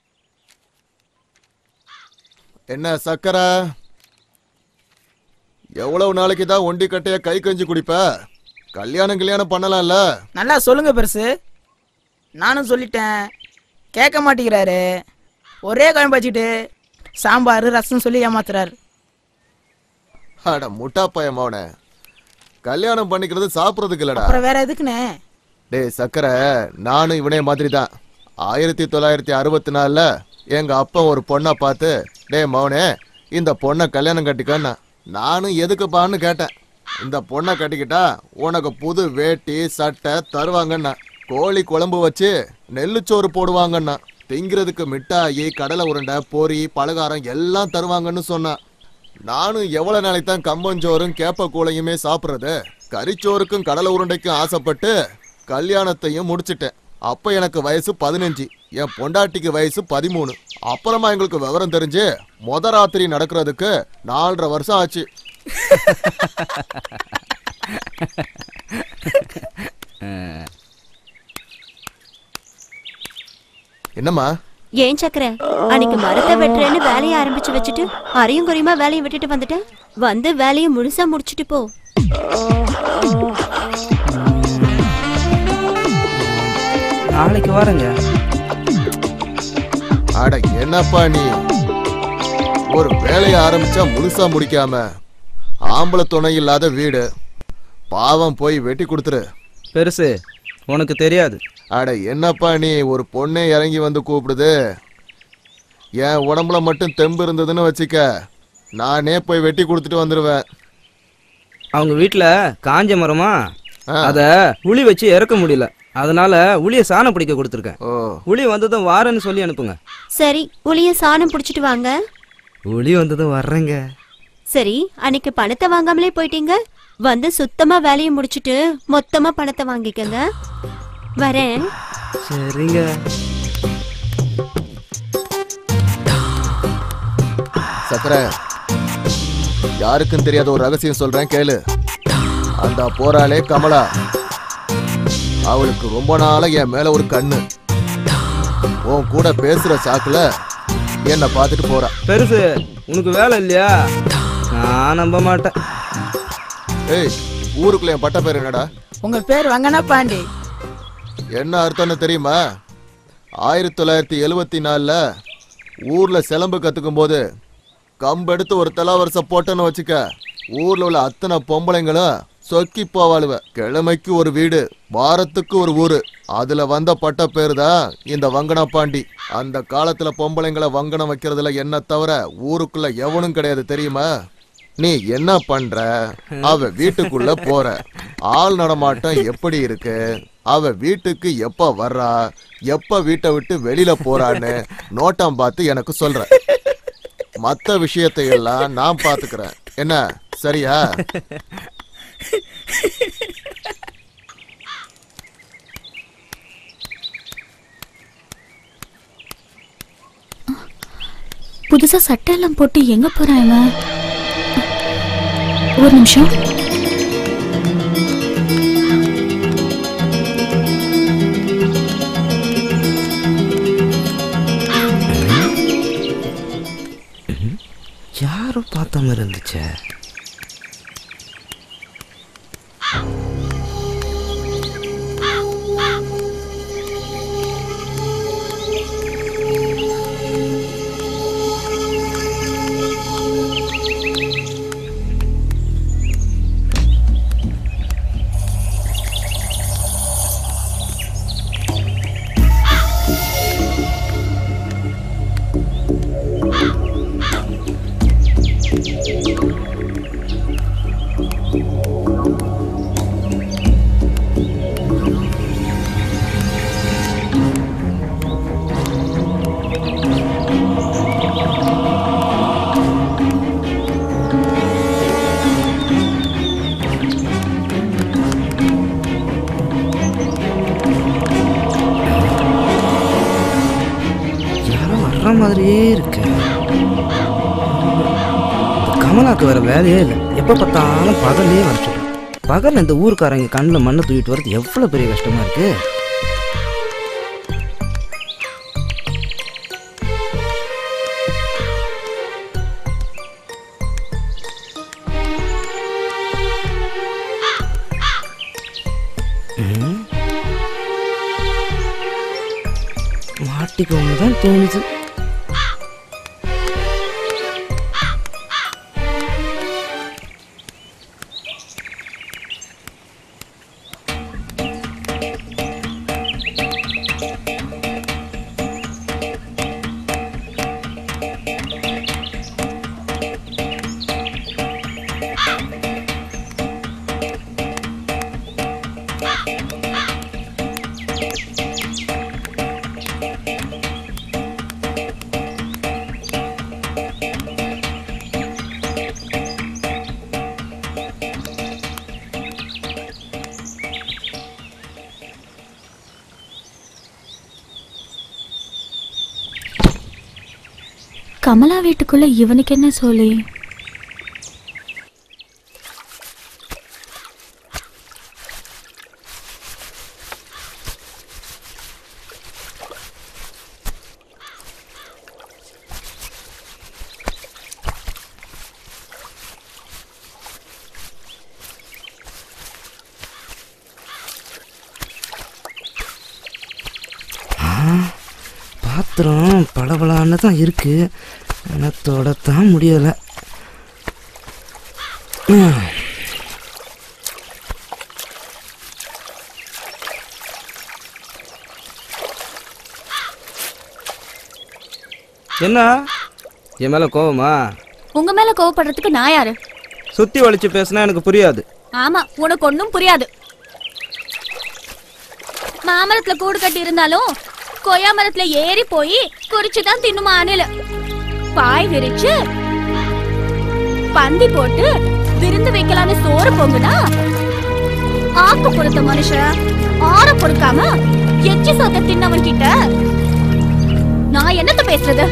S: என்ன சக்கரை எவ்வளவு நாளைக்கு தான் ஒண்டி கட்டைய கை கஞ்சி குடிப்ப கல்யாணம் கல்யாணம் பண்ணலாம்ல
B: நல்லா சொல்லுங்க பெருசு நானும் சொல்லிட்டேன் கேட்க மாட்டேங்கிறாரு ஒரே குழம்பு வச்சுட்டு சாம்பார் ரசம் சொல்லி ஏமாத்துறாரு
S: அட முட்டா பையன் மவனே கல்யாணம் பண்ணிக்கிறது சாப்பிட்றதுக்கு இல்லடா
B: அப்புறம் வேற எதுக்குண்ணே
S: டேய் சக்கரை நானும் இவனே மாதிரி தான் ஆயிரத்தி தொள்ளாயிரத்தி அறுபத்தி நாலில் எங்கள் அப்பா ஒரு பொண்ணை பார்த்து டேய் மவனே இந்த பொண்ணை கல்யாணம் கட்டிக்கன்னா நானும் எதுக்குப்பான்னு கேட்டேன் இந்த பொண்ணை கட்டிக்கிட்டா உனக்கு புது வேட்டி சட்டை தருவாங்கண்ணா கோழி குழம்பு வச்சு நெல்லுச்சோறு போடுவாங்கண்ணா திங்கிறதுக்கு மிட்டாயி கடலை உருண்டை பொரி பலகாரம் எல்லாம் தருவாங்கன்னு சொன்னான் நானும் எவ்வளவு நாளைக்கு தான் கம்பஞ்சோறும் கேப்ப கூளையுமே சாப்பிட்றது கறிச்சோறுக்கும் கடலை உருண்டைக்கும் ஆசைப்பட்டு கல்யாணத்தையும் முடிச்சிட்டேன் அப்ப எனக்கு வயசு பதினஞ்சு என் பொண்டாட்டிக்கு வயசு பதிமூணு அப்புறமா எங்களுக்கு விவரம் தெரிஞ்சு மொத ராத்திரி நடக்கிறதுக்கு நாலரை வருஷம் ஆச்சு என்னம்மா
I: ஏன் சக்கர அன்னைக்கு மரத்தை வெட்டுறேன்னு வேலையை ஆரம்பிச்சு வச்சுட்டு அரையும் குறையுமா வேலையை விட்டுட்டு வந்துட்டேன் வந்து வேலையை முழுசா முடிச்சிட்டு போ
C: நாளைக்கு வரேங்க
S: அட என்னப்பா நீ ஒரு வேலையை ஆரம்பிச்சா முழுசா முடிக்காம ஆம்பளை துணை இல்லாத வீடு பாவம் போய் வெட்டி கொடுத்துரு
C: பெருசு உனக்கு தெரியாது
S: அட என்னப்பா நீ ஒரு பொண்ணே இறங்கி வந்து கூப்பிடுது என் உடம்புல மட்டும் தெம்பு இருந்ததுன்னு வச்சுக்க நானே போய் வெட்டி கொடுத்துட்டு வந்துடுவேன்
C: அவங்க வீட்டில் காஞ்ச மரமா அதை உளி வச்சு இறக்க முடியல அதனால உளிய சாணம் பிடிக்க கொடுத்துருக்கேன் உளி வந்ததும் வாரேன்னு சொல்லி அனுப்புங்க
I: சரி உளிய சாணம் புடிச்சிட்டு வாங்க
C: உளி வந்ததும் வர்றேங்க
I: சரி அன்னைக்கு பணத்தை வாங்காமலே போயிட்டீங்க வந்து சுத்தமா வேலையை முடிச்சிட்டு மொத்தமா பணத்தை வாங்கிக்கங்க வரேன்
C: சரிங்க
S: சக்கரை யாருக்கும் தெரியாத ஒரு ரகசியம் சொல்றேன் கேளு அந்த போறாளே கமலா அவளுக்கு ரொம்ப நாளா என் மேல ஒரு கண்ணு உன் கூட பேசுற சாக்குல என்னை பார்த்துட்டு போறா
C: பெருசு உனக்கு வேலை இல்லையா நான் நம்ப மாட்டேன்
S: ஏய் ஊருக்குள்ள என் பட்ட பேர் என்னடா
B: உங்க பேர் வங்கனா பாண்டி
S: என்ன அர்த்தம்னு தெரியுமா ஆயிரத்தி தொள்ளாயிரத்தி எழுவத்தி நாலில் ஊரில் சிலம்பு கற்றுக்கும் போது கம்பெடுத்து ஒரு தலாவரிசை போட்டேன்னு வச்சுக்க ஊரில் உள்ள அத்தனை பொம்பளைங்களும் சொக்கி போவாளுவ கிழமைக்கு ஒரு வீடு வாரத்துக்கு ஒரு ஊரு அதுல வந்த பட்ட பேர் தான் இந்த வங்கனா பாண்டி அந்த காலத்துல பொம்பளைங்களை வங்கனம் வைக்கிறதுல என்ன தவிர ஊருக்குள்ள எவனும் கிடையாது தெரியுமா நீ என்ன பண்ற அவ வீட்டுக்குள்ள போற ஆள் நடமாட்டம் எப்படி இருக்கு அவ வீட்டுக்கு எப்ப வர்றா எப்ப வீட்டை விட்டு வெளியில போறான்னு நோட்டம் பார்த்து எனக்கு சொல்ற மத்த விஷயத்தை எல்லாம் நான் பாத்துக்கிறேன் என்ன சரியா
N: புதுசா சட்டை எல்லாம் போட்டு எங்க போறான் இவன் ஒரு நிமிஷம்
C: யாரோ பார்த்த மாதிரி இருந்துச்சே யாரோ வர்ற மாதிரியே இருக்கு இந்த கமலாக்கு வேற வேலையே இல்லை எப்போ பார்த்தாலும் பகல்லே வர சொல்றேன் பகல்ல இந்த ஊருக்காரங்க கண்ணில் மண்ணை தூக்கிட்டு வர்றது எவ்வளோ பெரிய கஷ்டமா இருக்கு கட்டிக்கோங்க தான் தோணுது
N: கமலா வீட்டுக்குள்ள இவனுக்கு என்ன சொல்லி
C: பாத்திரம் பளபளான்னு தான் இருக்கு ஆனால் தொடத்தான் முடியலை என்ன என் மேல கோவமா
N: உங்க மேல கோவப்படுறதுக்கு நான் யாரு
C: சுத்தி வலிச்சு பேசினா எனக்கு புரியாது
N: ஆமா உனக்கு ஒண்ணும் புரியாது மாமரத்துல கூடு கட்டி இருந்தாலும் கொய்யா மரத்துல ஏறி போய் குறிச்சு தான் தின்னுமா அணில் பாய் விரிச்சு பந்தி போட்டு விருந்து வைக்கலான்னு சோறு பொங்குனா ஆக்கு பொறுத்த மனுஷன் ஆற பொறுக்காம எச்சி சொத்த தின்னவன் கிட்ட நான் என்னத்த பேசுறது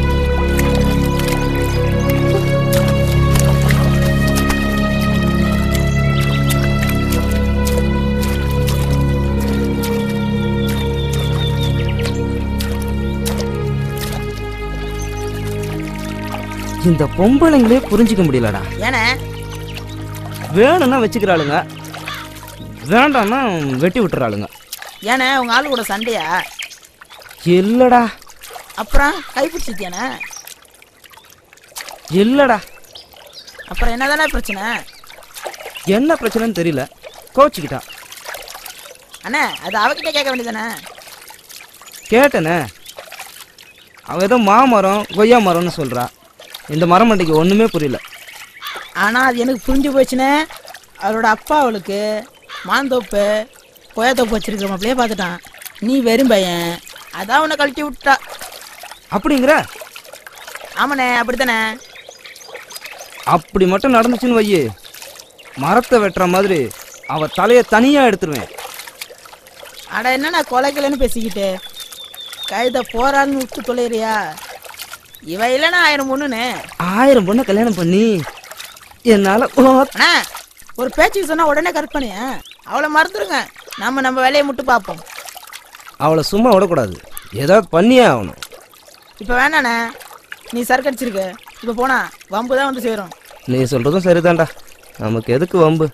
C: இந்த பொம்பளைங்களே புரிஞ்சுக்க முடியலடா
B: ஏன்னா
C: வேணும்னா வச்சுக்கிறாளுங்க வேண்டாம்னா வெட்டி விட்டுறாளுங்க
B: ஏன்னா உங்க ஆளு கூட சண்டையா
C: இல்லடா
B: அப்புறம் கைப்பிடிச்சிருக்கியானே
C: இல்லடா
B: அப்புறம் என்னதானே பிரச்சனை
C: என்ன பிரச்சனைன்னு தெரியல கோச்சிக்கிட்டா
B: அண்ணா அது அவகிட்ட கேட்க வேண்டியதானே
C: கேட்டனே அவ ஏதோ மாமரம் கொய்யா மரம்னு சொல்றா இந்த மரம் மண்டைக்கு ஒண்ணுமே புரியல
B: ஆனா அது எனக்கு புரிஞ்சு போச்சுனே அவளோட அப்பா அவளுக்கு மாந்தோப்பு கொய்யாத்தோப்பு வச்சிருக்கிற மாப்பிளையே பார்த்துட்டான் நீ வெறும் பையன் அதான் உன்னை கழட்டி விட்டா
C: அப்படிங்கிற
B: ஆமாண்ணே அப்படித்தானே
C: அப்படி மட்டும் நடந்துச்சுன்னு வையி மரத்தை வெட்டுற மாதிரி அவ தலையை தனியா எடுத்துருவேன்
B: அட என்னண்ணா கொலைக்கலன்னு பேசிக்கிட்டு கழுத போறான்னு விட்டு தொலைறியா இவ இல்லைன்னா ஆயிரம் பொண்ணுன்னு
C: ஆயிரம் பொண்ணை கல்யாணம் பண்ணி என்னால ஓ-
B: அண்ணா ஒரு பேச்சுக்கு சொன்னா உடனே கற்பனையா அவளை மறந்துருங்க நம்ம நம்ம வேலையை மட்டும் பார்ப்போம்
C: அவளை சும்மா விடக்கூடாது ஏதாவது பண்ணியே ஆகணும்
B: இப்போ வேணாண்ணே நீ சரக்கு அடிச்சிருக்க இப்போ போனா வம்பு தான் வந்து சேரும்
C: நீ சொல்றதும் சரிதான்டா நமக்கு எதுக்கு வம்பு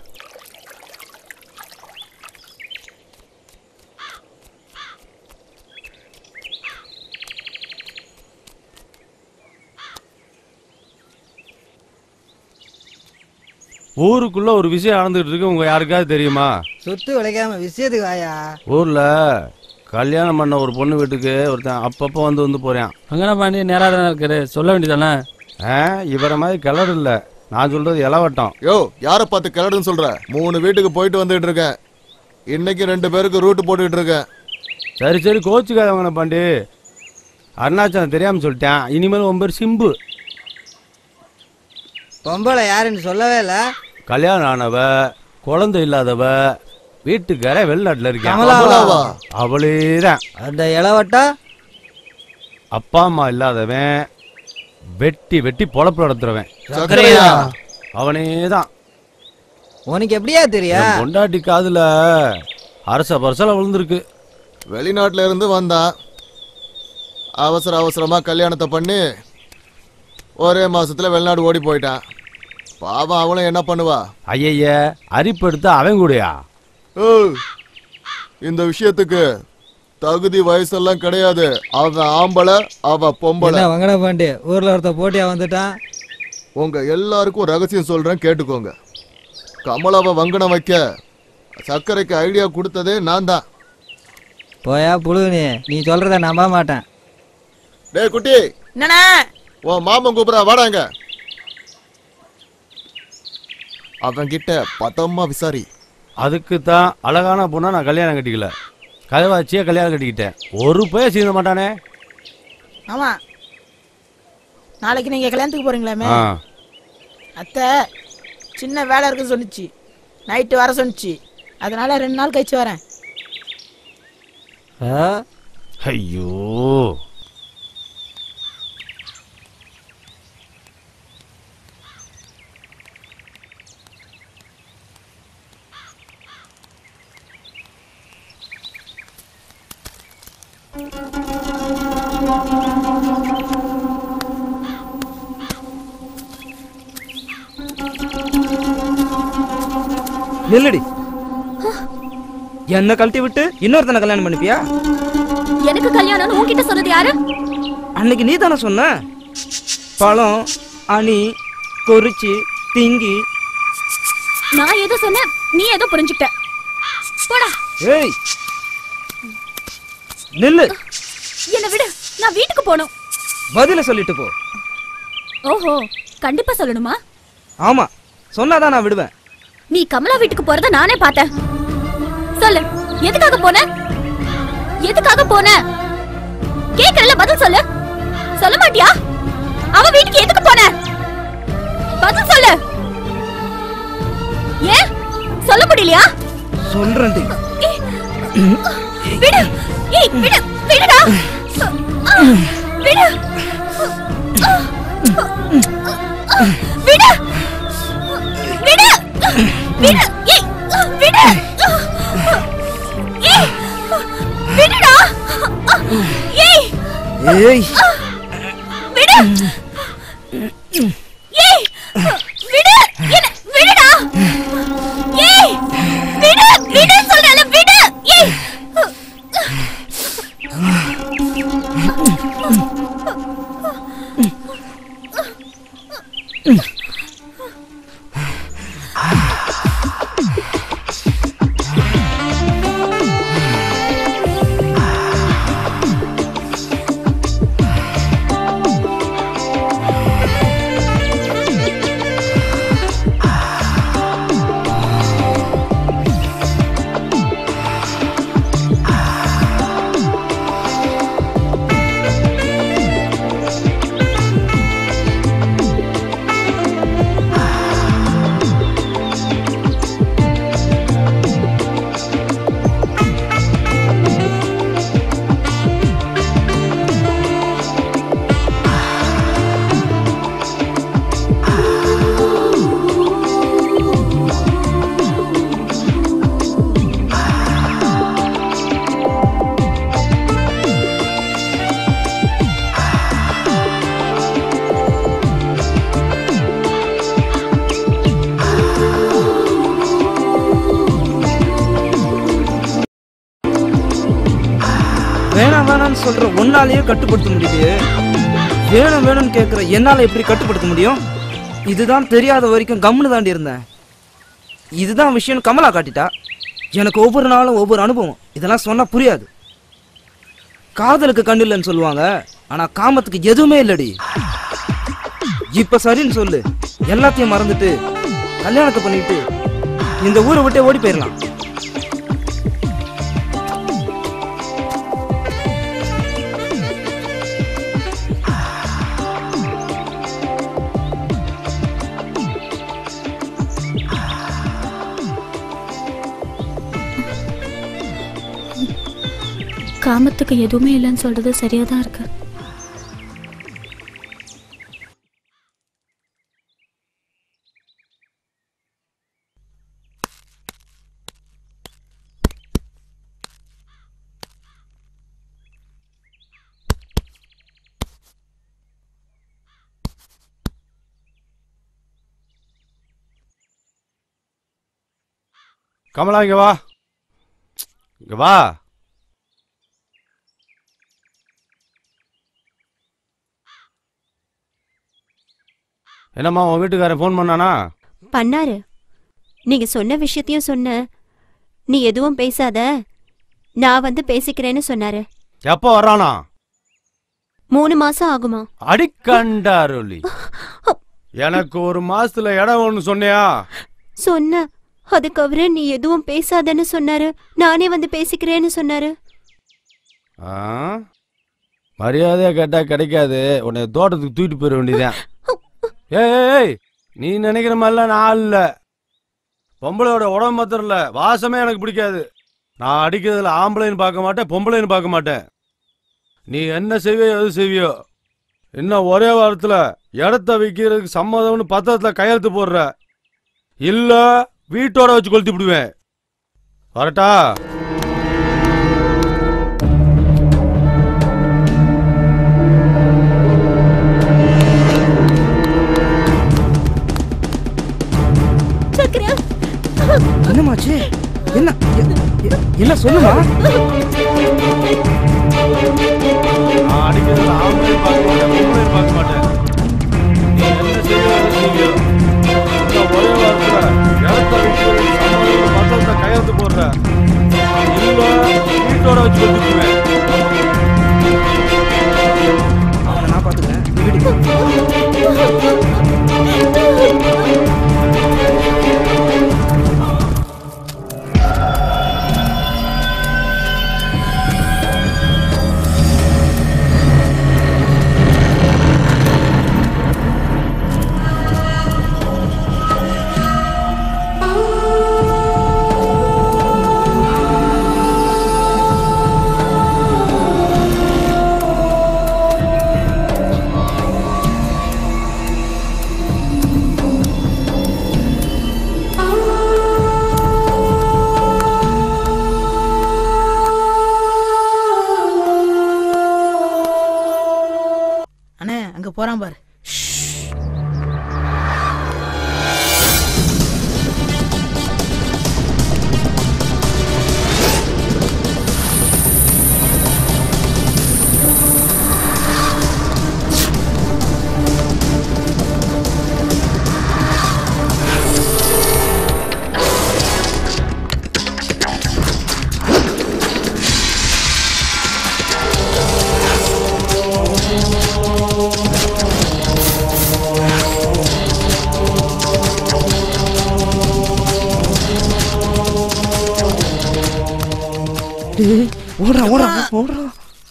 H: ஊருக்குள்ள ஒரு விஷயம் நடந்துட்டு இருக்கு உங்க யாருக்காவது தெரியுமா
T: சொத்து விளைக்காம விஷயத்துக்கு வாயா
H: ஊர்ல கல்யாணம் பண்ண ஒரு பொண்ணு வீட்டுக்கு ஒருத்தன் அப்பப்போ வந்து வந்து போறான்
R: அங்கன பாண்டி நேரா தானே இருக்காரு சொல்ல வேண்டியதானே
H: ஆ இவரை மாதிரி கிளறு இல்ல நான் சொல்றது இளவட்டம்
S: யோ யாரை பார்த்து கிளடுன்னு சொல்ற மூணு வீட்டுக்கு போயிட்டு வந்துட்டு இருக்கேன் இன்னைக்கு ரெண்டு பேருக்கு ரூட் போட்டுட்டு இருக்கேன்
H: சரி சரி கோச்சுக்காதவங்கண்ண பாண்டி அருணாச்சலம் தெரியாம சொல்லிட்டேன் இனிமேல் உன் பேர் சிம்பு
T: பொம்பளை யாருன்னு சொல்லவே இல்ல
H: கல்யாணம் ஆனவ குழந்தை இல்லாதவ வீட்டுக்கார வெளிநாட்டுல
T: கமலாவா?
H: இருக்கேன் அவளே தான்
T: அந்த இளவட்டா
H: அப்பா அம்மா இல்லாதவன் வெட்டி வெட்டி பொழப்பு நடத்துறவன்
T: சக்கரையா?
H: அவனே தான்
T: உனக்கு எப்படியா தெரியா
H: என் பொண்டாட்டி காதுல அரச பரசல விழுந்திருக்கு
S: வெளிநாட்டுல இருந்து வந்தான் அவசர அவசரமா கல்யாணத்தை பண்ணி ஒரே மாசத்துல வெளிநாடு ஓடி போயிட்டான் பாவம் அவளும் என்ன பண்ணுவா
H: ஐயய்ய அரிப்பு எடுத்து அவன் கூடயா
S: ஓ இந்த விஷயத்துக்கு தகுதி வயசெல்லாம் கிடையாது அவன் ஆம்பளை அவ பொம்பளை
T: என்ன வங்கட பாண்டி ஊர்ல ஒருத்த போட்டியா வந்துட்டான்
S: உங்க எல்லாருக்கும் ரகசியம் சொல்றேன் கேட்டுக்கோங்க கமலாவை வங்கனம் வைக்க சர்க்கரைக்கு ஐடியா கொடுத்ததே நான் தான்
T: போயா புழுகுனி நீ சொல்றத நம்ப மாட்டேன்
S: டேய் குட்டி
B: என்னண்ணா
S: உன் மாமன் கூப்பிடா வாடாங்க அவன் கிட்ட பதமா விசாரி
H: அதுக்கு தான் அழகான பொண்ணா நான் கல்யாணம் கட்டிக்கல கதவாச்சியே கல்யாணம் கட்டிக்கிட்டேன் ஒரு பையன் சீந்த மாட்டானே
B: ஆமா நாளைக்கு நீங்க கல்யாணத்துக்கு போறீங்களாமே
H: ஆ
B: அத்தை சின்ன வேலை இருக்குன்னு சொன்னுச்சு நைட்டு வர சொன்னுச்சு அதனால ரெண்டு நாள் கழிச்சு வரேன்
H: ஐயோ
C: நில்லுடி என்ன கழட்டி விட்டு இன்னொருத்தனை கல்யாணம் பண்ணிப்பியா
N: எனக்கு கல்யாணம்னு உன்கிட்ட சொன்னது யாரு
C: அன்னைக்கு நீ தானே சொன்ன பழம் அணி கொறிச்சி திங்கி
N: நான் ஏதோ சொன்னேன் நீ ஏதோ புரிஞ்சுக்கிட்ட போடா
C: ஏய் நில்லு
N: என்ன விடு நான் வீட்டுக்கு போகணும்
C: பதில சொல்லிட்டு போ
N: ஓஹோ கண்டிப்பா சொல்லணுமா
C: ஆமா சொன்னாதான் நான் விடுவேன்
N: நீ கமலா வீட்டுக்கு போறத நானே பார்த்தேன் சொல்லு எதுக்காக போன எதுக்காக போன கேக்குறல பதில் சொல்லு சொல்ல மாட்டியா அவ வீட்டுக்கு எதுக்கு போன பதில் சொல்லு ஏன் சொல்ல முடியலையா
C: சொல்றேன்டி
N: விடு ஏய் விடு விடுடா விடு விடு விடு விடு ஏய் விடு ஏய் விடுடா ஏய்
C: ஏய்
N: விடு ஏய் விடு என்ன விடுடா ஏய் விடு விடு சொல்றல விடு ஏய்
C: வேணாம் வேணாம்னு சொல்ற ஒன்னாலேயே கட்டுப்படுத்த முடியலையே வேணும் வேணும்னு கேட்குற என்னால எப்படி கட்டுப்படுத்த முடியும் இதுதான் தெரியாத வரைக்கும் கம்முன்னு தாண்டி இருந்தேன் இதுதான் விஷயம் கமலா காட்டிட்டா எனக்கு ஒவ்வொரு நாளும் ஒவ்வொரு அனுபவம் இதெல்லாம் சொன்னா புரியாது காதலுக்கு கண்ணு இல்லைன்னு சொல்லுவாங்க ஆனா காமத்துக்கு எதுவுமே இல்லடி இப்ப சரின்னு சொல்லு எல்லாத்தையும் மறந்துட்டு கல்யாணத்தை பண்ணிட்டு இந்த ஊரை விட்டே ஓடி போயிடலாம்
N: காமத்துக்கு எதுவுமே இல்லைன்னு சொல்றது சரியா தான் இருக்கு
H: கமலா இங்க வா இங்க வா என்னம்மா உன் வீட்டுக்காரன் ஃபோன் பண்ணானா
I: பண்ணாரு நீங்க சொன்ன விஷயத்தையும் சொன்ன நீ எதுவும் பேசாத நான் வந்து பேசிக்கிறேன்னு சொன்னாரு
H: எப்போ வர்றானா
I: மூணு மாசம் ஆகுமா
H: அடிக்கண்டாருளி எனக்கு ஒரு மாசத்துல இடம் ஒன்று சொன்னியா
I: சொன்ன அதுக்கு அவரு நீ எதுவும் பேசாதன்னு சொன்னாரு நானே வந்து பேசிக்கிறேன்னு சொன்னாரு
H: ஆ? மரியாதையா கேட்டா கிடைக்காது உன்னை தோட்டத்துக்கு தூக்கிட்டு போயிட வேண்டியதான் ஏய் ஏய், ஏய் நீ நினைக்கிற மாதிரிலாம் நான் இல்ல பொம்பளையோட உடம்பு மாத்திரம் இல்ல வாசமே எனக்கு பிடிக்காது நான் அடிக்கிறதுல ஆம்பளைன்னு பார்க்க மாட்டேன் பொம்பளைன்னு பார்க்க மாட்டேன் நீ என்ன செய்வியோ எது செய்வியோ இன்னும் ஒரே வாரத்துல இடத்த விற்கிறதுக்கு சம்மதம்னு பத்திரத்துல கையெழுத்து போடுற இல்ல வீட்டோட வச்சு கொளுத்தி விடுவேன் வரட்டா
I: சக்கரா
C: என்னமாச்சு என்ன எ- எ- என்ன சொல்லுமா
H: நான் அடிக்கிறதுல ஆம்பளைன்னு பார்க்க மாட்டேன் பொம்பளைன்னு பார்க்க மாட்டேன் நீ என்ன செய்வியோ அதை செய்வியோ இன்னும் ஒரே வாரத்துல இடத்த விற்கிறதுக்கு சம்மதம்னு பத்திரத்துல கையெழுத்து போடுற இல்ல வீட்டோட வச்சு கொளுத்தி விடுவேன்
C: அவனை நான் பார்த்துக்கிறேன் நீ வீட்டுக்கு
B: அண்ணே அங்க போறான் பாரு
C: டேய் ஓடுறா ஓடுறா ஓடுறா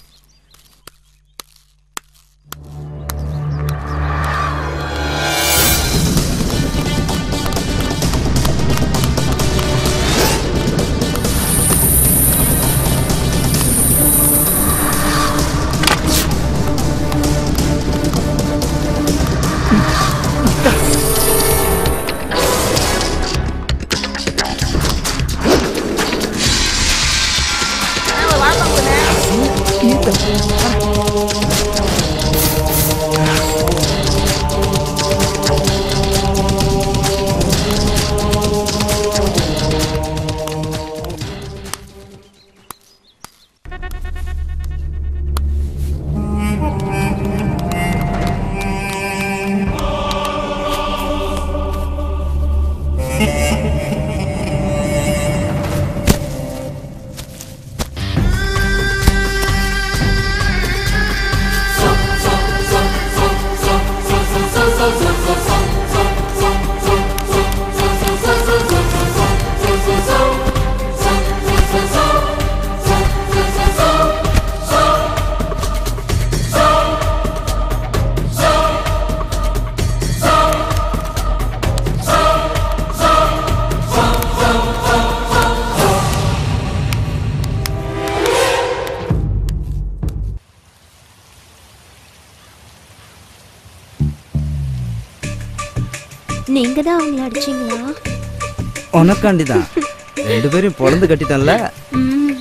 I: நீங்க தான் அவங்கள அடிச்சீங்களா
C: உனக்காண்டி தான் ரெண்டு பேரும் பொழந்து கட்டிட்டேன்ல
I: ம்.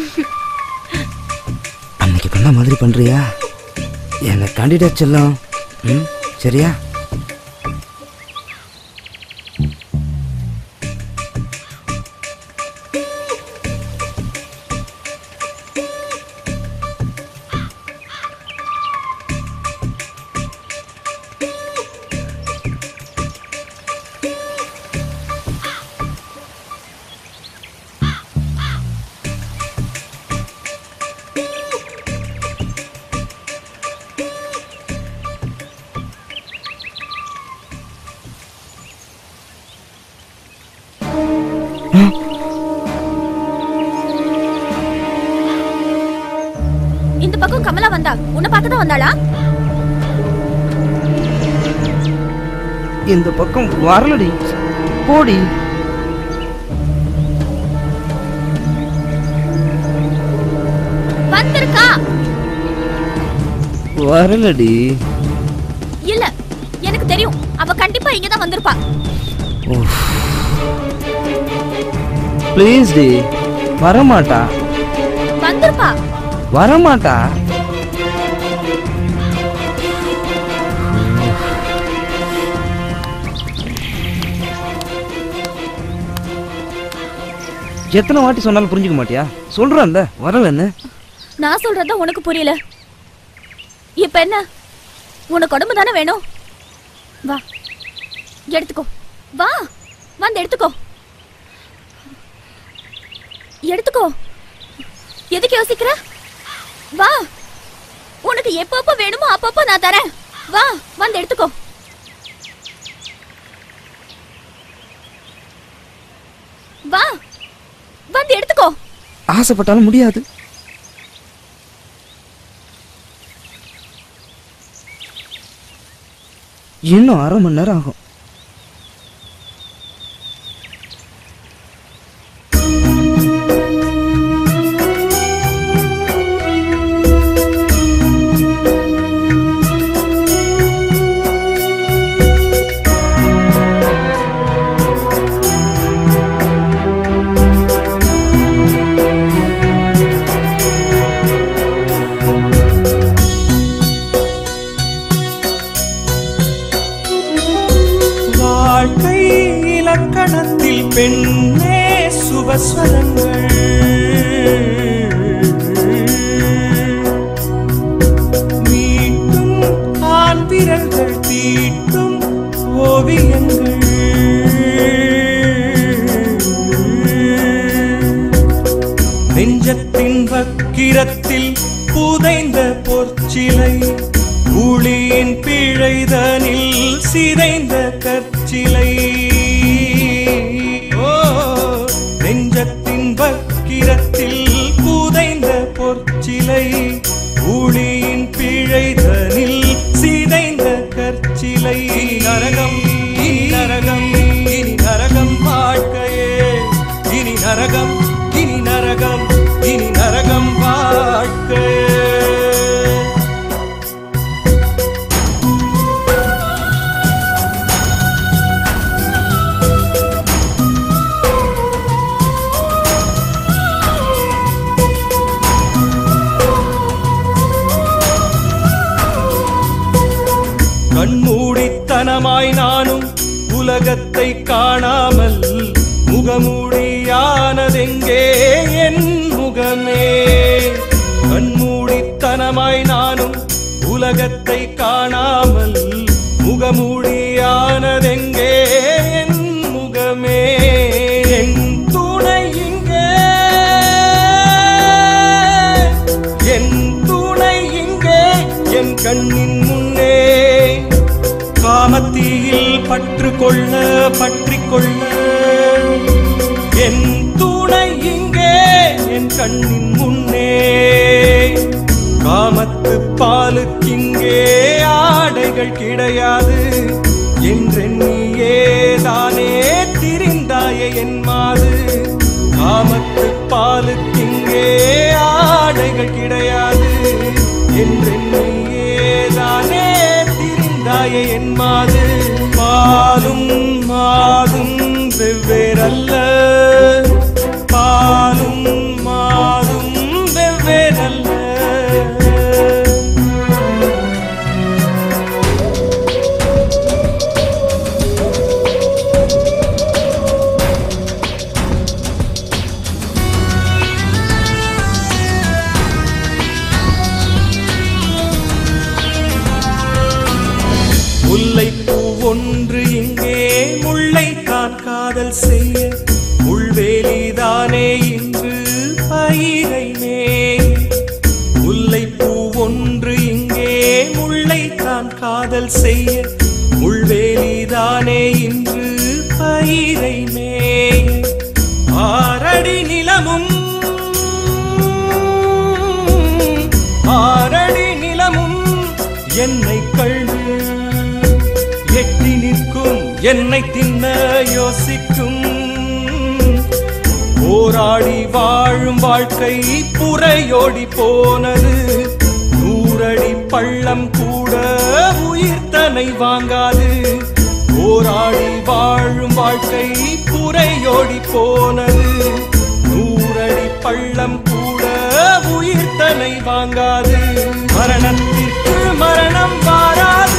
C: அன்னைக்கு பண்ண மாதிரி பண்றியா என்னை கண்டிடா செல்லம் ம் சரியா
N: வந்தா உன்னை பார்க்க தான் வந்தாளா
C: இந்த பக்கம் வரலடி போடி
N: வந்திருக்கா
C: வரலடி
N: இல்ல எனக்கு தெரியும் அவ கண்டிப்பா இங்க தான் வந்திருப்பா
C: ப்ளீஸ் டி வரமாட்டா
N: வந்திருப்பா
C: வரமாட்டா எத்தனை வாட்டி சொன்னாலும் புரிஞ்சுக்க மாட்டியா சொல்றேன்ல வரலன்னு
N: நான் சொல்றதா உனக்கு புரியல இப்ப என்ன உனக்கு உடம்பு தானே வேணும் வா எடுத்துக்கோ வா வந்து எடுத்துக்கோ எடுத்துக்கோ எதுக்கு யோசிக்கிற வா உனக்கு எப்பப்ப வேணுமோ அப்பப்ப நான் தரேன் வா வந்து எடுத்துக்கோ வா வந்து எடுத்துக்கோ
C: ஆசைப்பட்டாலும் முடியாது இன்னும் அரை மணி நேரம் ஆகும்
J: வாழ்க்கை இலக்கணத்தில் பெண்ணே சுபஸ்வரங்கள் மீட்டும் ஆண் விரல்கள் தீட்டும் ஓவியங்கள் நெஞ்சத்தின் வக்கிரத்தில் புதைந்த பொற்சிலை ஊழியின் பிழைதனில் சிதைந்த கற்சிலை ஓ நெஞ்சத்தின் வக்கிரத்தில் புதைந்த பொற்சிலை ஊழியின் பிழைதனில் சிதைந்த கற்சிலை நரகம் இனி நரகம் இனி நரகம் வாழ்க்கையே இனி நரகம் இனி நரகம் இனி நரகம் வாழ்க்கையே கண்மூடித்தனமாய் நானும் உலகத்தை காணாமல் முகமூடியானதெங்கே என் முகமே கண்மூடித்தனமாய் நானும் உலகத்தை காணாமல் முகமூடியானதெங்கே என் முகமே என் துணை இங்கே என் துணை இங்கே என் கண்ணின் முன்னே காமத்தீயில் பற்று கொள்ள பற்றி கொள்ள என் துணை இங்கே என் கண்ணின் முன்னே காமத்து பாலுக்கிங்கே ஆடைகள் கிடையாது என்றெண்ணியே தானே திரிந்தாயே என் மாது காமத்து பாலுக்கிங்கே ஆடைகள் கிடையாது என்றெண்ணியே தானே திரிந்தாயே என் மாது பாலும் மாதும் வெவ்வேறல்ல பாலும் மாதும் வெவ்வேறல்ல முல்லைப்பூ ஒன்று இங்கே முல்லைத்தான் காதல் செய்ய முள்வேலிதானே இன்று பயிரை மேய் முல்லைப்பூ ஒன்று இங்கே முல்லைத்தான் காதல் செய்ய முள்வேலிதானே இன்று பயிரை மேய் ஆரடி நிலமும் ஆரடி என்னை தின்ன யோசிக்கும் போராடி வாழும் வாழ்க்கை புறையோடி போனது நூறடி பள்ளம் கூட உயிர் தன்னை வாங்காது போராடி வாழும் வாழ்க்கை புறையோடி போனது நூறடி பள்ளம் கூட உயிர் தன்னை வாங்காது மரணத்திற்கு மரணம் வாராது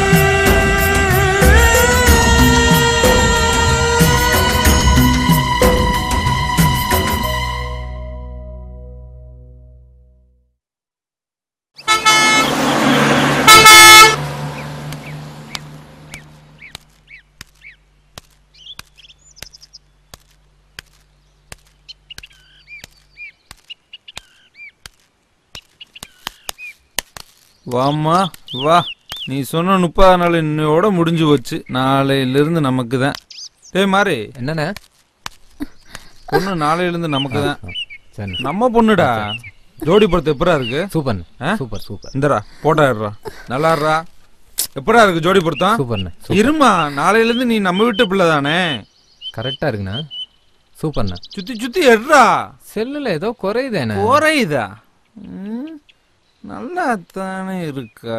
D: வாம்மா வா நீ சொன்ன முப்பது நாள் இன்னையோட முடிஞ்சு போச்சு நாளையிலிருந்து நமக்கு தான் டேய் மாறி
G: என்னண்ணே
D: பொண்ணு நாளையிலிருந்து நமக்கு தான்
G: சரி
D: நம்ம பொண்ணுடா ஜோடி படத்து எப்படா இருக்கு
G: சூப்பர்
D: ஆ?
G: சூப்பர் சூப்பர்
D: இந்தடா போட்டா இருடா நல்லா இருடா எப்படா இருக்கு ஜோடி பொருத்தம்
G: சூப்பர்ண்ணே
D: இருமா நாளையிலிருந்து நீ நம்ம வீட்டு பிள்ளை தானே
G: கரெக்டா இருக்குண்ணா சூப்பர்ண்ணா
D: சுத்தி சுத்தி எடுறா
G: செல்லுல ஏதோ குறையுதேண்ணே
D: குறையுதா ம், நல்லா தானே இருக்கா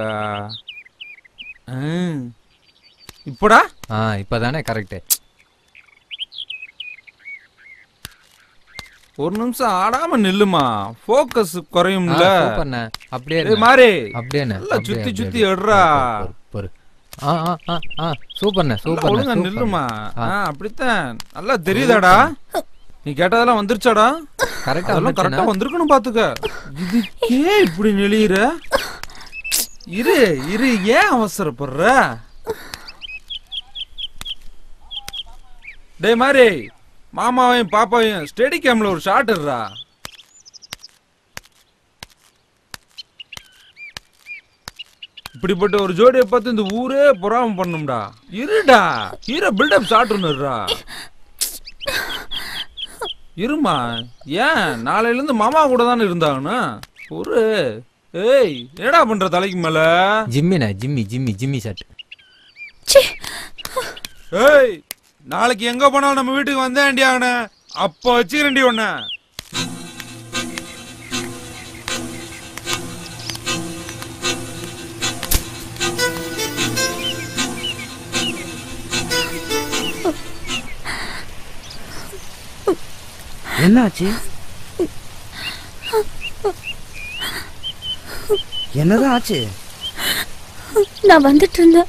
D: ம். இப்படா
G: ஆ இப்பதானே கரெக்டு
D: ஒரு நிமிஷம் ஆடாம நில்லுமா ஃபோக்கஸ் குறையும்ல
G: சூப்பர்ண்ணே அப்படியே
D: டேய் மாறி
G: அப்படியேண்ணே
D: நல்லா
G: அப்படியே,
D: சுத்தி
G: அப்படியே,
D: சுத்தி
G: அப்படியே.
D: எடுறா
G: பொறு, பொறு. ஆ ஆ ஆ ஆ சூப்பர்ண்ணே
D: நல்லா
G: சூப்பர்ண்ணே
D: ஒழுங்கா
G: சூப்பர்ண்ணே.
D: நில்லுமா
G: ஆ.
D: ஆ அப்படித்தான் நல்லா தெரியுதாடா நீ கேட்டதெல்லாம் வந்துருச்சாடா
G: கரெக்டா
D: அதெல்லாம் கரெக்டா
G: வந்துருச்சுண்ணா?
D: வந்திருக்கணும் பாத்துக்க இதுக்கே இப்படி நெளியுற இரு இரு ஏன் அவசரப்படுற டேய் மாதிரி மாமாவையும் பாப்பாவையும் ஸ்டெடி கேம்ல ஒரு ஷாட் இருடா இப்படிப்பட்ட ஒரு ஜோடியை பார்த்து இந்த ஊரே பொறாம பண்ணும்டா இருடா ஹீரோ பில்டப் ஷாட் ஒன்றுடா இருமா ஏன் நாளையில இருந்து மாமா கூட தானே இருந்தாங்கண்ணா ஒரு ஏய் என்னடா பண்ற தலைக்கு மேல
G: ஜிம்மிண்ணே ஜிம்மி ஜிம்மி ஜிம்மி ஷர்ட்
D: ஏய் நாளைக்கு எங்க போனாலும் நம்ம வீட்டுக்கு வந்தேன்டி அவன அப்ப வச்சுக்கிறேன்டி உன்ன
C: என்னாச்சு என்னதான் ஆச்சு
N: நான் வந்துட்டு இருந்தேன்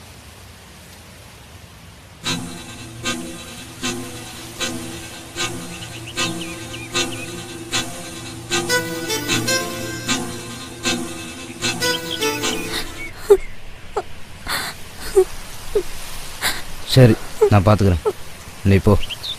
C: சரி நான் பாத்துக்கிறேன் நீ போ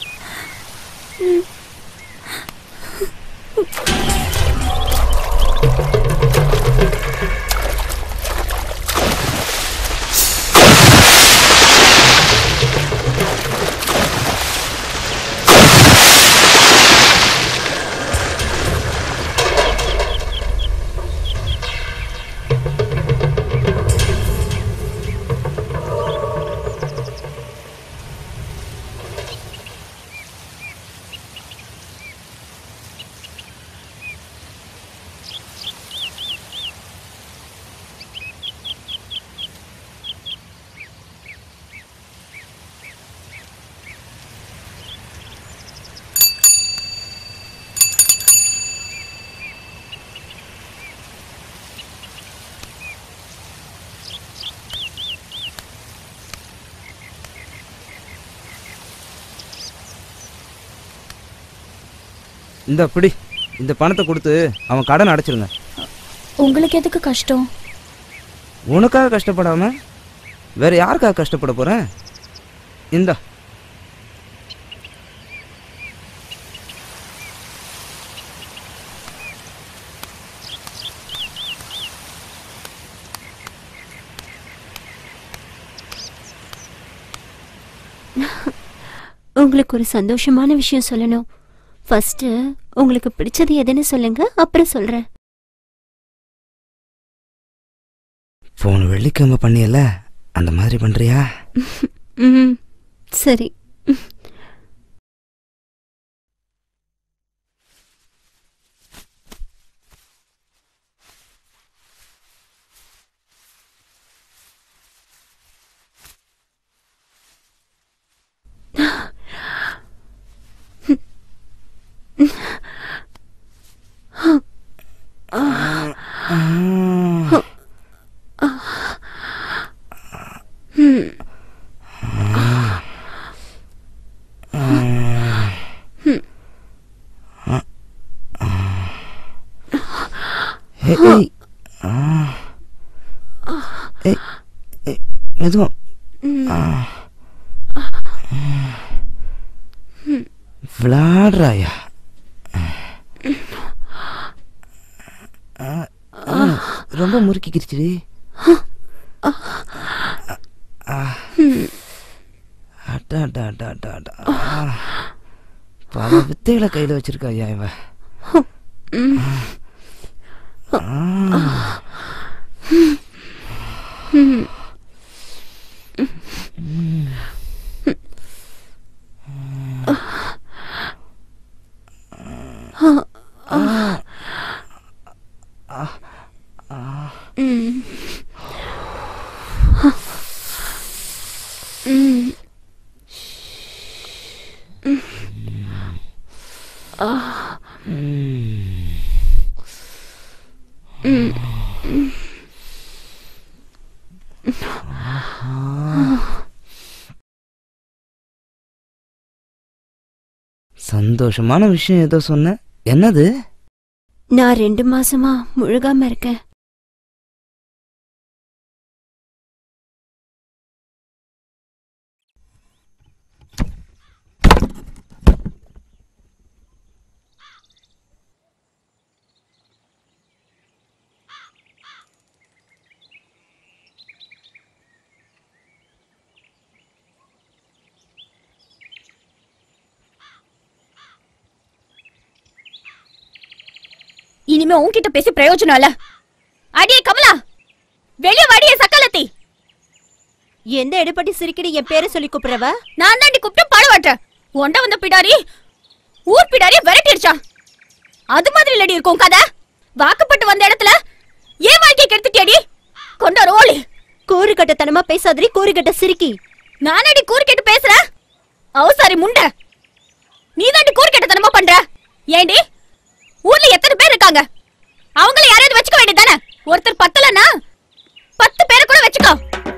C: இந்த பிடி இந்த பணத்தை கொடுத்து அவன் கடன் அடைச்சிருங்க
N: உங்களுக்கு எதுக்கு கஷ்டம்
C: உனக்காக கஷ்டப்படாம வேற யாருக்காக கஷ்டப்பட போறேன் இந்தா
I: உங்களுக்கு ஒரு சந்தோஷமான விஷயம் சொல்லணும் ஃபர்ஸ்ட் உங்களுக்கு பிடிச்சது எதுன்னு சொல்லுங்க அப்புறம் சொல்றேன்
C: போன வெள்ளிக்கிழமை பண்ணியல அந்த மாதிரி பண்றியா
I: ம் சரி ம்
C: ஏய், ஏய். ஆ. ஏய், ஏய், மெதுவா ஆ. விளாடுறாயா ஆ, ஆ, ரொம்ப முறுக்கிக்கிருச்சுடி ஆ. அடா, அடா, அடா, அடா, அடா. ஆ. பல வித்தைகளை கையில் வச்சிருக்கா ஐயா இவ ஆ.
I: ம் ம் ம் ஆ ம்
C: சந்தோஷமான விஷயம் ஏதோ சொன்ன என்னது
I: நான் ரெண்டு மாசமா முழுகாம இருக்கேன்
N: இனிமே உன்கிட்ட பேசி பிரயோஜனம் இல்ல அடியே கமலா வெளிய வாடியே சக்கலத்தி
I: எந்த எடுப்பட்டி சிரிக்கடி என் பேரை சொல்லி கூப்பிடுறவ
N: நான் தாண்டி கூப்பிட்டு பாடுவாட்ட ஒண்ட வந்த பிடாரி ஊர் பிடாரிய விரட்டிடுச்சா அது மாதிரி இல்லடி இருக்கும் கதை வாக்குப்பட்டு வந்த இடத்துல ஏன் வாழ்க்கை கெடுத்துட்டியடி கொண்ட ரோலி
I: கூறு கட்டத்தனமா பேசாதடி கூறு கட்ட சிரிக்கி
N: நானடி கூறு கேட்டு பேசுறேன் அவசாரி முண்டை நீ தாண்டி கூறு கெட்டத்தனமா பண்ற ஏண்டி ஊர்ல எத்தனை பேர் இருக்காங்க அவங்கள யாரையாவது வச்சுக்க வேண்டியதானே ஒருத்தர் பத்தலன்னா பத்து பேரை கூட வச்சுக்கோ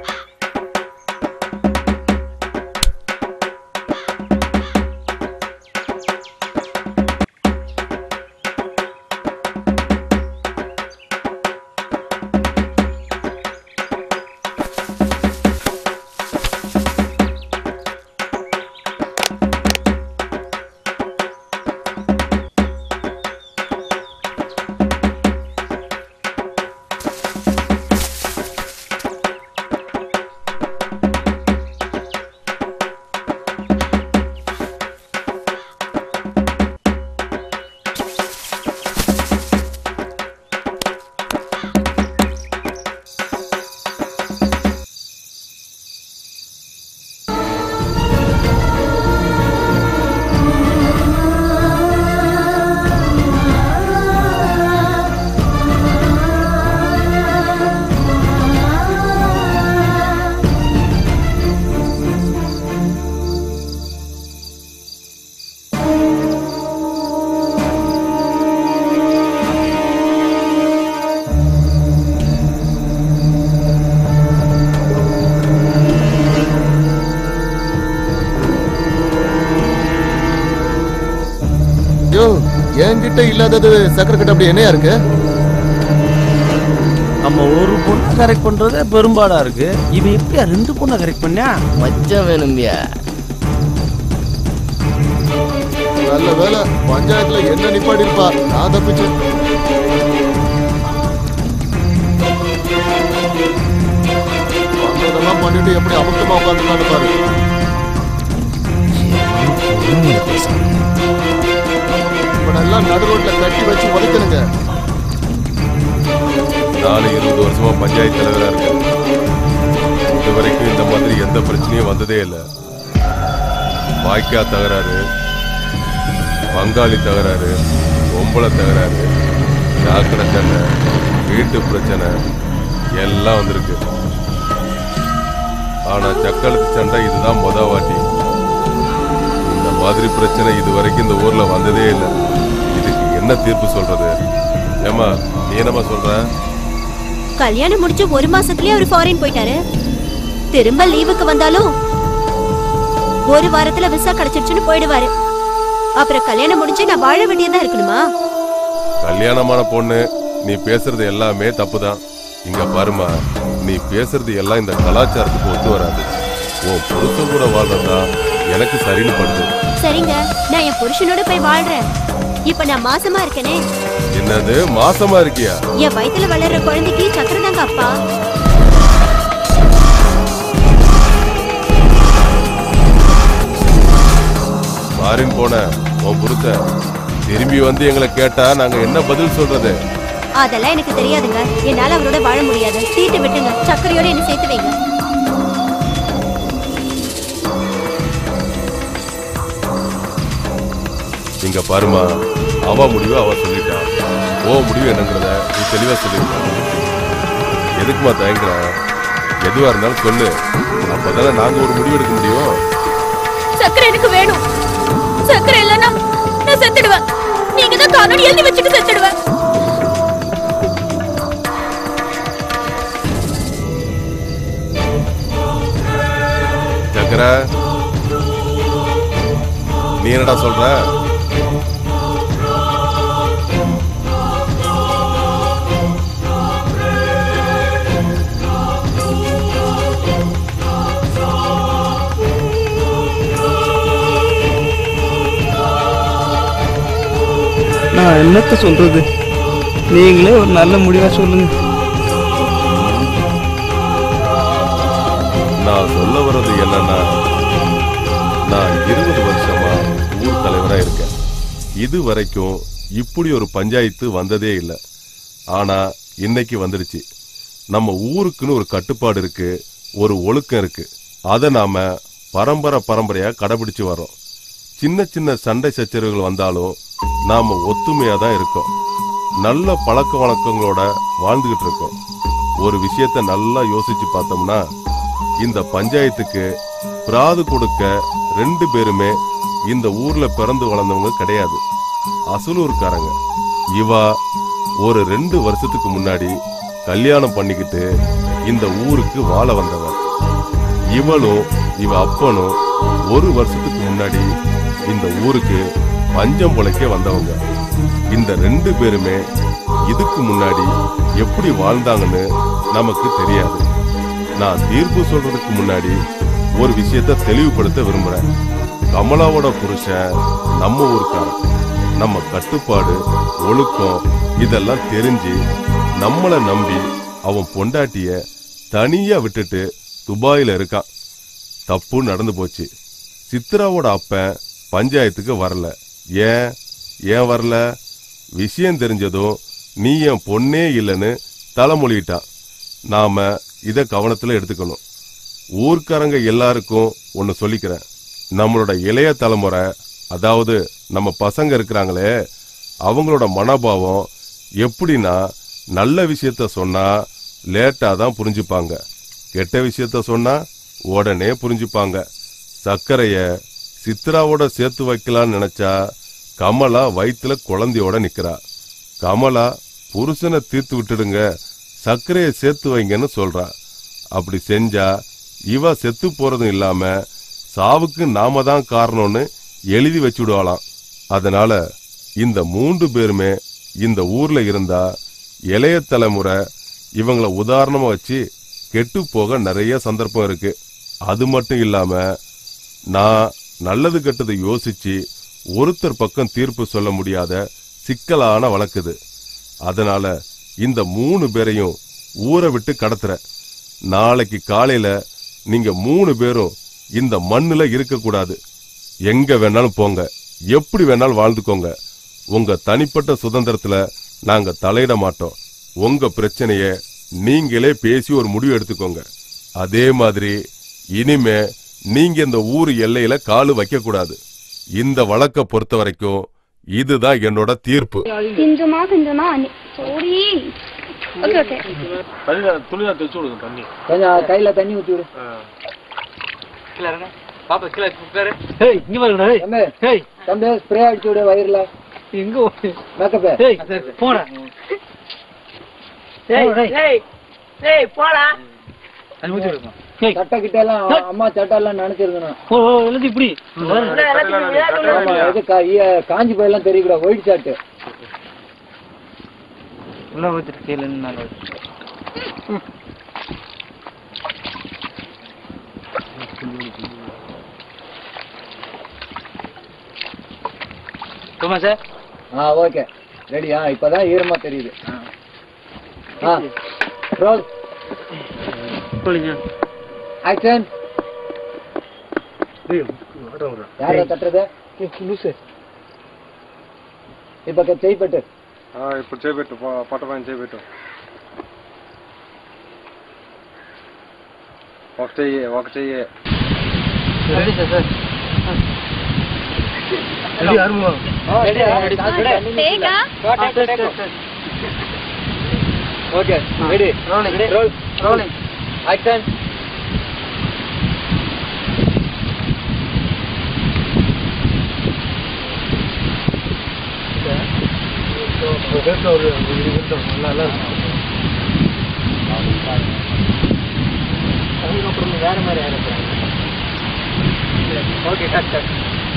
S: யோ என்கிட்ட இல்லாதது சக்கரை கட்ட அப்படி என்னையா இருக்கு
H: நம்ம ஒரு பொண்ணை கரெக்ட் பண்றதே பெரும்பாடா இருக்கு இவன் எப்படியா ரெண்டு பொண்ணை கரெக்ட் பண்ணா
F: மச்சம் வேணும்யா
S: நல்ல வேலை பஞ்சாயத்துல என்ன நிப்பாடி இருப்பா நான் தப்பிச்சேன் பண்றதெல்லாம் பண்ணிட்டு எப்படி அமுக்கமா உட்காந்துருக்கான்னு பாரு இவனெல்லாம் நடு ரோட்ல கட்டி வச்சு உதைக்கணுங்க
U: நாலு இருபது வருஷமா பஞ்சாயத்து தலைவரா இருக்கேன் இது வரைக்கும் இந்த மாதிரி எந்த பிரச்சனையும் வந்ததே இல்லை வாய்க்கா தகராறு பங்காளி தகராறு பொம்பளை தகராறு சாக்கடை சண்டை வீட்டு பிரச்சனை எல்லாம் வந்திருக்கு ஆனா சக்களத்து சண்டை இதுதான் மொத வாட்டி இந்த மாதிரி பிரச்சனை இது வரைக்கும் இந்த ஊர்ல வந்ததே இல்லை இதுக்கு என்ன தீர்ப்பு சொல்றது ஏமா நீ என்னம்மா சொல்ற
I: கல்யாணம் முடிச்சு ஒரு மாசத்துலயே அவர் ஃபாரின் போயிட்டாரு திரும்ப லீவுக்கு வந்தாலும் ஒரு வாரத்துல விசா கிடைச்சிருச்சுன்னு போயிடுவாரு அப்புறம் கல்யாணம் முடிஞ்சு நான் வாழ வேண்டியதா இருக்கணுமா
U: கல்யாணமான பொண்ணு நீ பேசுறது எல்லாமே தப்புதான் இங்க பாருமா நீ பேசுறது எல்லாம் இந்த கலாச்சாரத்துக்கு ஒத்து வராது உன் புருஷன் கூட வாழ்றதா எனக்கு சரின்னு படுது
I: சரிங்க நான் என் புருஷனோட போய் வாழ்றேன் இப்ப நான் மாசமா இருக்கேனே
U: என்னது மாசமா இருக்கியா
I: என் வயித்துல வளர்ற குழந்தைக்கு சக்கரை தாங்க அப்பா
U: ஃபாரின் போன உன் புருஷன் திரும்பி வந்து எங்களை கேட்டா நாங்க என்ன பதில் சொல்றது
I: அதெல்லாம் எனக்கு தெரியாதுங்க என்னால அவரோட வாழ முடியாது சீட்டு விட்டுங்க சக்கரையோட என்ன சேர்த்து வைங்க
U: இங்க பாருமா அவ முடிவு அவ சொல்லிட்டா ஓ முடிவு என்னங்கிறத நீ தெளிவா சொல்லிருக்க எதுக்குமா தயங்குற எதுவா இருந்தாலும் சொல்லு அப்பதானே நாங்க ஒரு முடிவு எடுக்க முடியும்
N: சக்கரை எனக்கு வேணும் சக்கரை இல்லைன்னா நான் செத்துடுவேன் நீங்க தான் காணொலி எழுதி வச்சுட்டு செத்துடுவேன்
U: சக்கர நீ என்னடா சொல்ற
C: நான் என்னத்த சொல்றது நீங்களே ஒரு நல்ல முடிவா சொல்லுங்க
U: நான் சொல்ல வர்றது என்னன்னா நான் இருபது வருஷமா ஊர் தலைவரா இருக்கேன் இது வரைக்கும் இப்படி ஒரு பஞ்சாயத்து வந்ததே இல்லை ஆனா இன்னைக்கு வந்துடுச்சு நம்ம ஊருக்குன்னு ஒரு கட்டுப்பாடு இருக்கு ஒரு ஒழுக்கம் இருக்கு அதை நாம பரம்பரை பரம்பரையா கடைபிடிச்சு வரோம் சின்ன சின்ன சண்டை சச்சரவுகள் வந்தாலும் நாம ஒத்துமையா தான் இருக்கோம் நல்ல பழக்க வழக்கங்களோட வாழ்ந்துகிட்டு இருக்கோம் ஒரு விஷயத்த நல்லா யோசிச்சு பார்த்தோம்னா இந்த பஞ்சாயத்துக்கு பிராது கொடுக்க ரெண்டு பேருமே இந்த ஊர்ல பிறந்து வளர்ந்தவங்க கிடையாது அசலூர்காரங்க இவா ஒரு ரெண்டு வருஷத்துக்கு முன்னாடி கல்யாணம் பண்ணிக்கிட்டு இந்த ஊருக்கு வாழ வந்தவன் இவளும் இவ அப்பனும் ஒரு வருஷத்துக்கு முன்னாடி இந்த ஊருக்கு பஞ்சம் பொழைக்க வந்தவங்க இந்த ரெண்டு பேருமே இதுக்கு முன்னாடி எப்படி வாழ்ந்தாங்கன்னு நமக்கு தெரியாது நான் தீர்ப்பு சொல்றதுக்கு முன்னாடி ஒரு விஷயத்த தெளிவுபடுத்த விரும்புறேன் கமலாவோட புருஷன் நம்ம ஊருக்காரன் நம்ம கட்டுப்பாடு ஒழுக்கம் இதெல்லாம் தெரிஞ்சு நம்மளை நம்பி அவன் பொண்டாட்டிய தனியா விட்டுட்டு துபாயில இருக்கான் தப்பு நடந்து போச்சு சித்ராவோட அப்பன் பஞ்சாயத்துக்கு வரல ஏன் ஏன் வரல விஷயம் தெரிஞ்சதும் நீ என் பொண்ணே இல்லைன்னு தலைமொழிட்டான் நாம இதை கவனத்துல எடுத்துக்கணும் ஊர்க்காரங்க எல்லாருக்கும் ஒன்னு சொல்லிக்கிறேன் நம்மளோட இளைய தலைமுறை அதாவது நம்ம பசங்க இருக்கிறாங்களே அவங்களோட மனோபாவம் எப்படின்னா நல்ல விஷயத்த சொன்னா லேட்டா தான் புரிஞ்சுப்பாங்க கெட்ட விஷயத்த சொன்னா உடனே புரிஞ்சுப்பாங்க சர்க்கரைய சித்ராவோட சேர்த்து வைக்கலாம்னு நினைச்சா கமலா வயித்துல குழந்தையோட நிக்கிறா கமலா புருஷனை தீர்த்து விட்டுடுங்க சர்க்கரையை சேர்த்து வைங்கன்னு சொல்றா அப்படி செஞ்சா இவ செத்து போறதும் இல்லாம சாவுக்கு நாம தான் காரணம்னு எழுதி வச்சுடுவாளாம் அதனால இந்த மூன்று பேருமே இந்த ஊர்ல இருந்தா இளைய தலைமுறை இவங்கள உதாரணமா வச்சு கெட்டு போக நிறைய சந்தர்ப்பம் இருக்கு அது மட்டும் இல்லாம நான் நல்லது கெட்டது யோசிச்சு ஒருத்தர் பக்கம் தீர்ப்பு சொல்ல முடியாத சிக்கலான வழக்குது அதனால இந்த மூணு பேரையும் ஊரை விட்டு கடத்துறேன் நாளைக்கு காலையில நீங்க மூணு பேரும் இந்த மண்ணுல இருக்கக்கூடாது எங்க வேணாலும் போங்க எப்படி வேணாலும் வாழ்ந்துக்கோங்க உங்க தனிப்பட்ட சுதந்திரத்துல நாங்க தலையிட மாட்டோம் உங்க பிரச்சனைய நீங்களே பேசி ஒரு முடிவு எடுத்துக்கோங்க அதே மாதிரி இனிமே நீங்க இந்த ஊர் எல்லையில காலு வைக்க கூடாது இந்த வழக்க பொறுத்த வரைக்கும் இதுதான் என்னோட தீர்ப்பு
N: கொஞ்சமா கொஞ்சமா சாரி ஓகே ஓகே
F: துணியா தைச்சு விடுங்க தண்ணி
G: கொஞ்சம் கையில தண்ணி ஊத்தி விடு
F: பாப்பா கீழே உட்காரு ஹேய் இங்க பாருங்க
G: தம்பி,
F: ஹேய்
G: தம்பி ஸ்ப்ரே அடிச்சு விடு வயிறுல
F: எங்க
G: மேக்கப்
F: ஹேய் போடா
B: ஏய் ஏய் ஏய் போடா
F: அது மூச்சு விடுங்க
G: சட்டை கிட்ட எல்லாம் அம்மா சட்டை எல்லாம் நினைச்சிருக்கணும்
F: ஓ ஓ எழுதி இப்படி
G: ஆமா இது கா- ஈ- காஞ்சி போயெல்லாம் தெரியக்கூடாது ஒயிட் ஷர்ட்
C: உள்ள வச்சுட்டு கீழே மேலே சும்மா சார்
G: ஆ ஓகே ரெடியா இப்பதான் ஈரமா தெரியுது ஆ ரோல் ஆக்ஷன் யார தட்டுறது இப்ப க- செய்ப்பட்டு
A: ఇప్పుడు చేపెట్టు పట్ట పైన చేపెట్టు ఒక చెయ్యి ఒక చెయ్యి
G: okay ready rolling roll rolling action அதுக்கப்புறம் வேற மாதிரி ஆயிரம் okay cut cut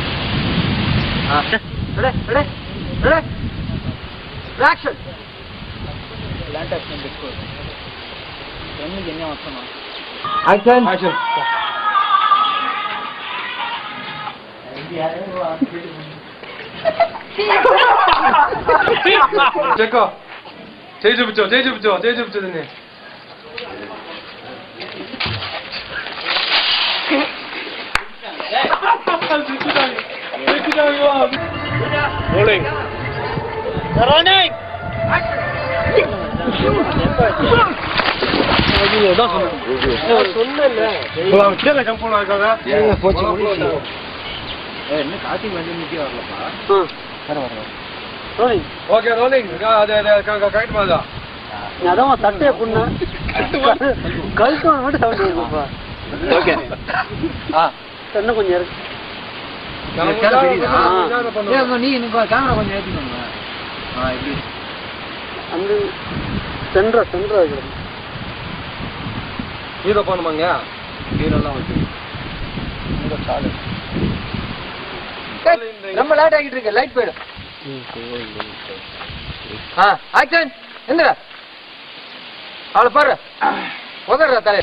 G: ah ready ready ready action land action பெట్టుకో ரெண்டுக்கு என்ன வசனம் ஆக்ஷன் ஆக்ஷன்
A: చెక్కో చేయి చూపించో చేయి చూపించో చేయి చూపించో దీన్ని రోలింగ్ கீழே ஜம்ப் பண்ணுவாங்க
G: என்ன காட்டி வண்டி நிக்க வரலப்பா வர வர
A: ஓகே ரோலிங் அது கரெக்ட் மாதிரி
F: அதான் சட்டையை புண்ணு கழுத்து மட்டும் சவுண்ட் இருக்குப்பா
G: ஓகே ஆ
F: இன்னும் கொஞ்சம் இருக்கு
G: நீ எனக்கு கேமரா கொஞ்சம் ஏற்றிக்கோங்க ஆ இப்படி
F: அந்த சென்ற சென்ற வைக்கிறேன்
A: ஹீரோ பண்ணுமாங்க
G: ஹீரோலாம் வச்சு ரொம்ப லேட் ஆகிட்டு இருக்கு லைட் போயிடும் ஆ ஆக்ஷன் எந்திர அவளை பாரு உதற தலை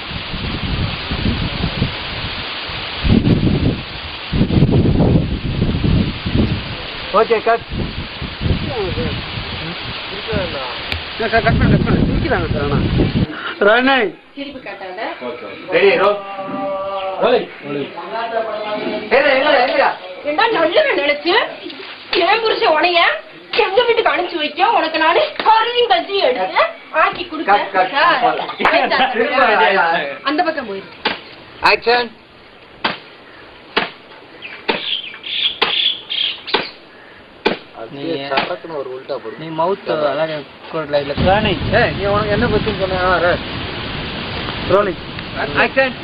G: ஓகே கட்
F: கட் பண்ணு கட் பண்ணு நிற்கிறாங்க சார் ஆனால் ரணை
N: திருப்பி கட்டாத
G: ரெடி ரோ ஏடா எங்கடா எங்கடா
N: ஏண்டா நல்லவன் நினைச்சு என் புருஷன் உனைய எங்க வீட்டுக்கு அனுப்பிச்சு வைக்க உனக்கு நானு கருவியும் கஞ்சியும் எடுத்து ஆக்கி
G: கட், கட்.
N: கொடுக்க அந்த பக்கம் போயிரு
G: ஆக்ஷன்
C: நீ
G: சரக்குன்னு ஒரு உல்டா போடு
C: நீ மவுத் அழகாக கோட்ல இல்லை ரணை
G: ஏய் நீ உனக்கு என்ன பத்தி சொன்ன ஆ ரைட்
C: ரோலிங்
G: ஆக்ஷன்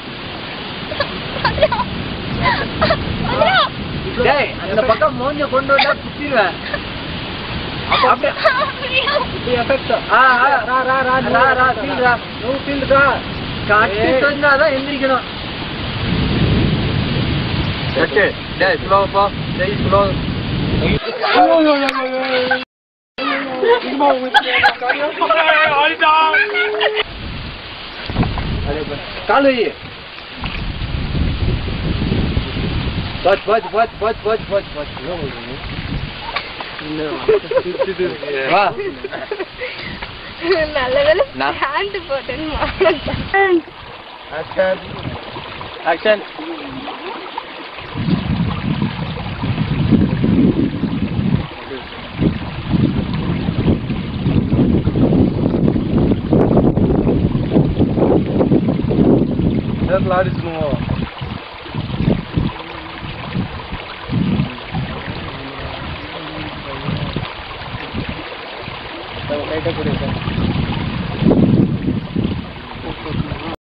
G: டேய் அந்த பக்கம் மூஞ்ச கொண்டு வந்தா குத்திடுவேன் அப்ப அப்படியே இப்படி எஃபெக்ட் ஆ ஆ ரா ரா ரா ரா ரா ஃபீல் ரா நோ ஃபீல் ரா கட்டி தந்தாதான் எந்திரிக்கணும் கட்டு டேய் ஸ்லோ போ டேய் ஸ்லோ கால் வை பாத்து பாத்து பாத்து பாத்து பாத்து பாத்து பாத்து வா
N: நல்ல வேலை
G: நான்-
N: ஹேண்ட் போட்டேன்னு
G: ஆக்ஷன் ஆக்ஷன்
R: லைட்டாக கொடு சார்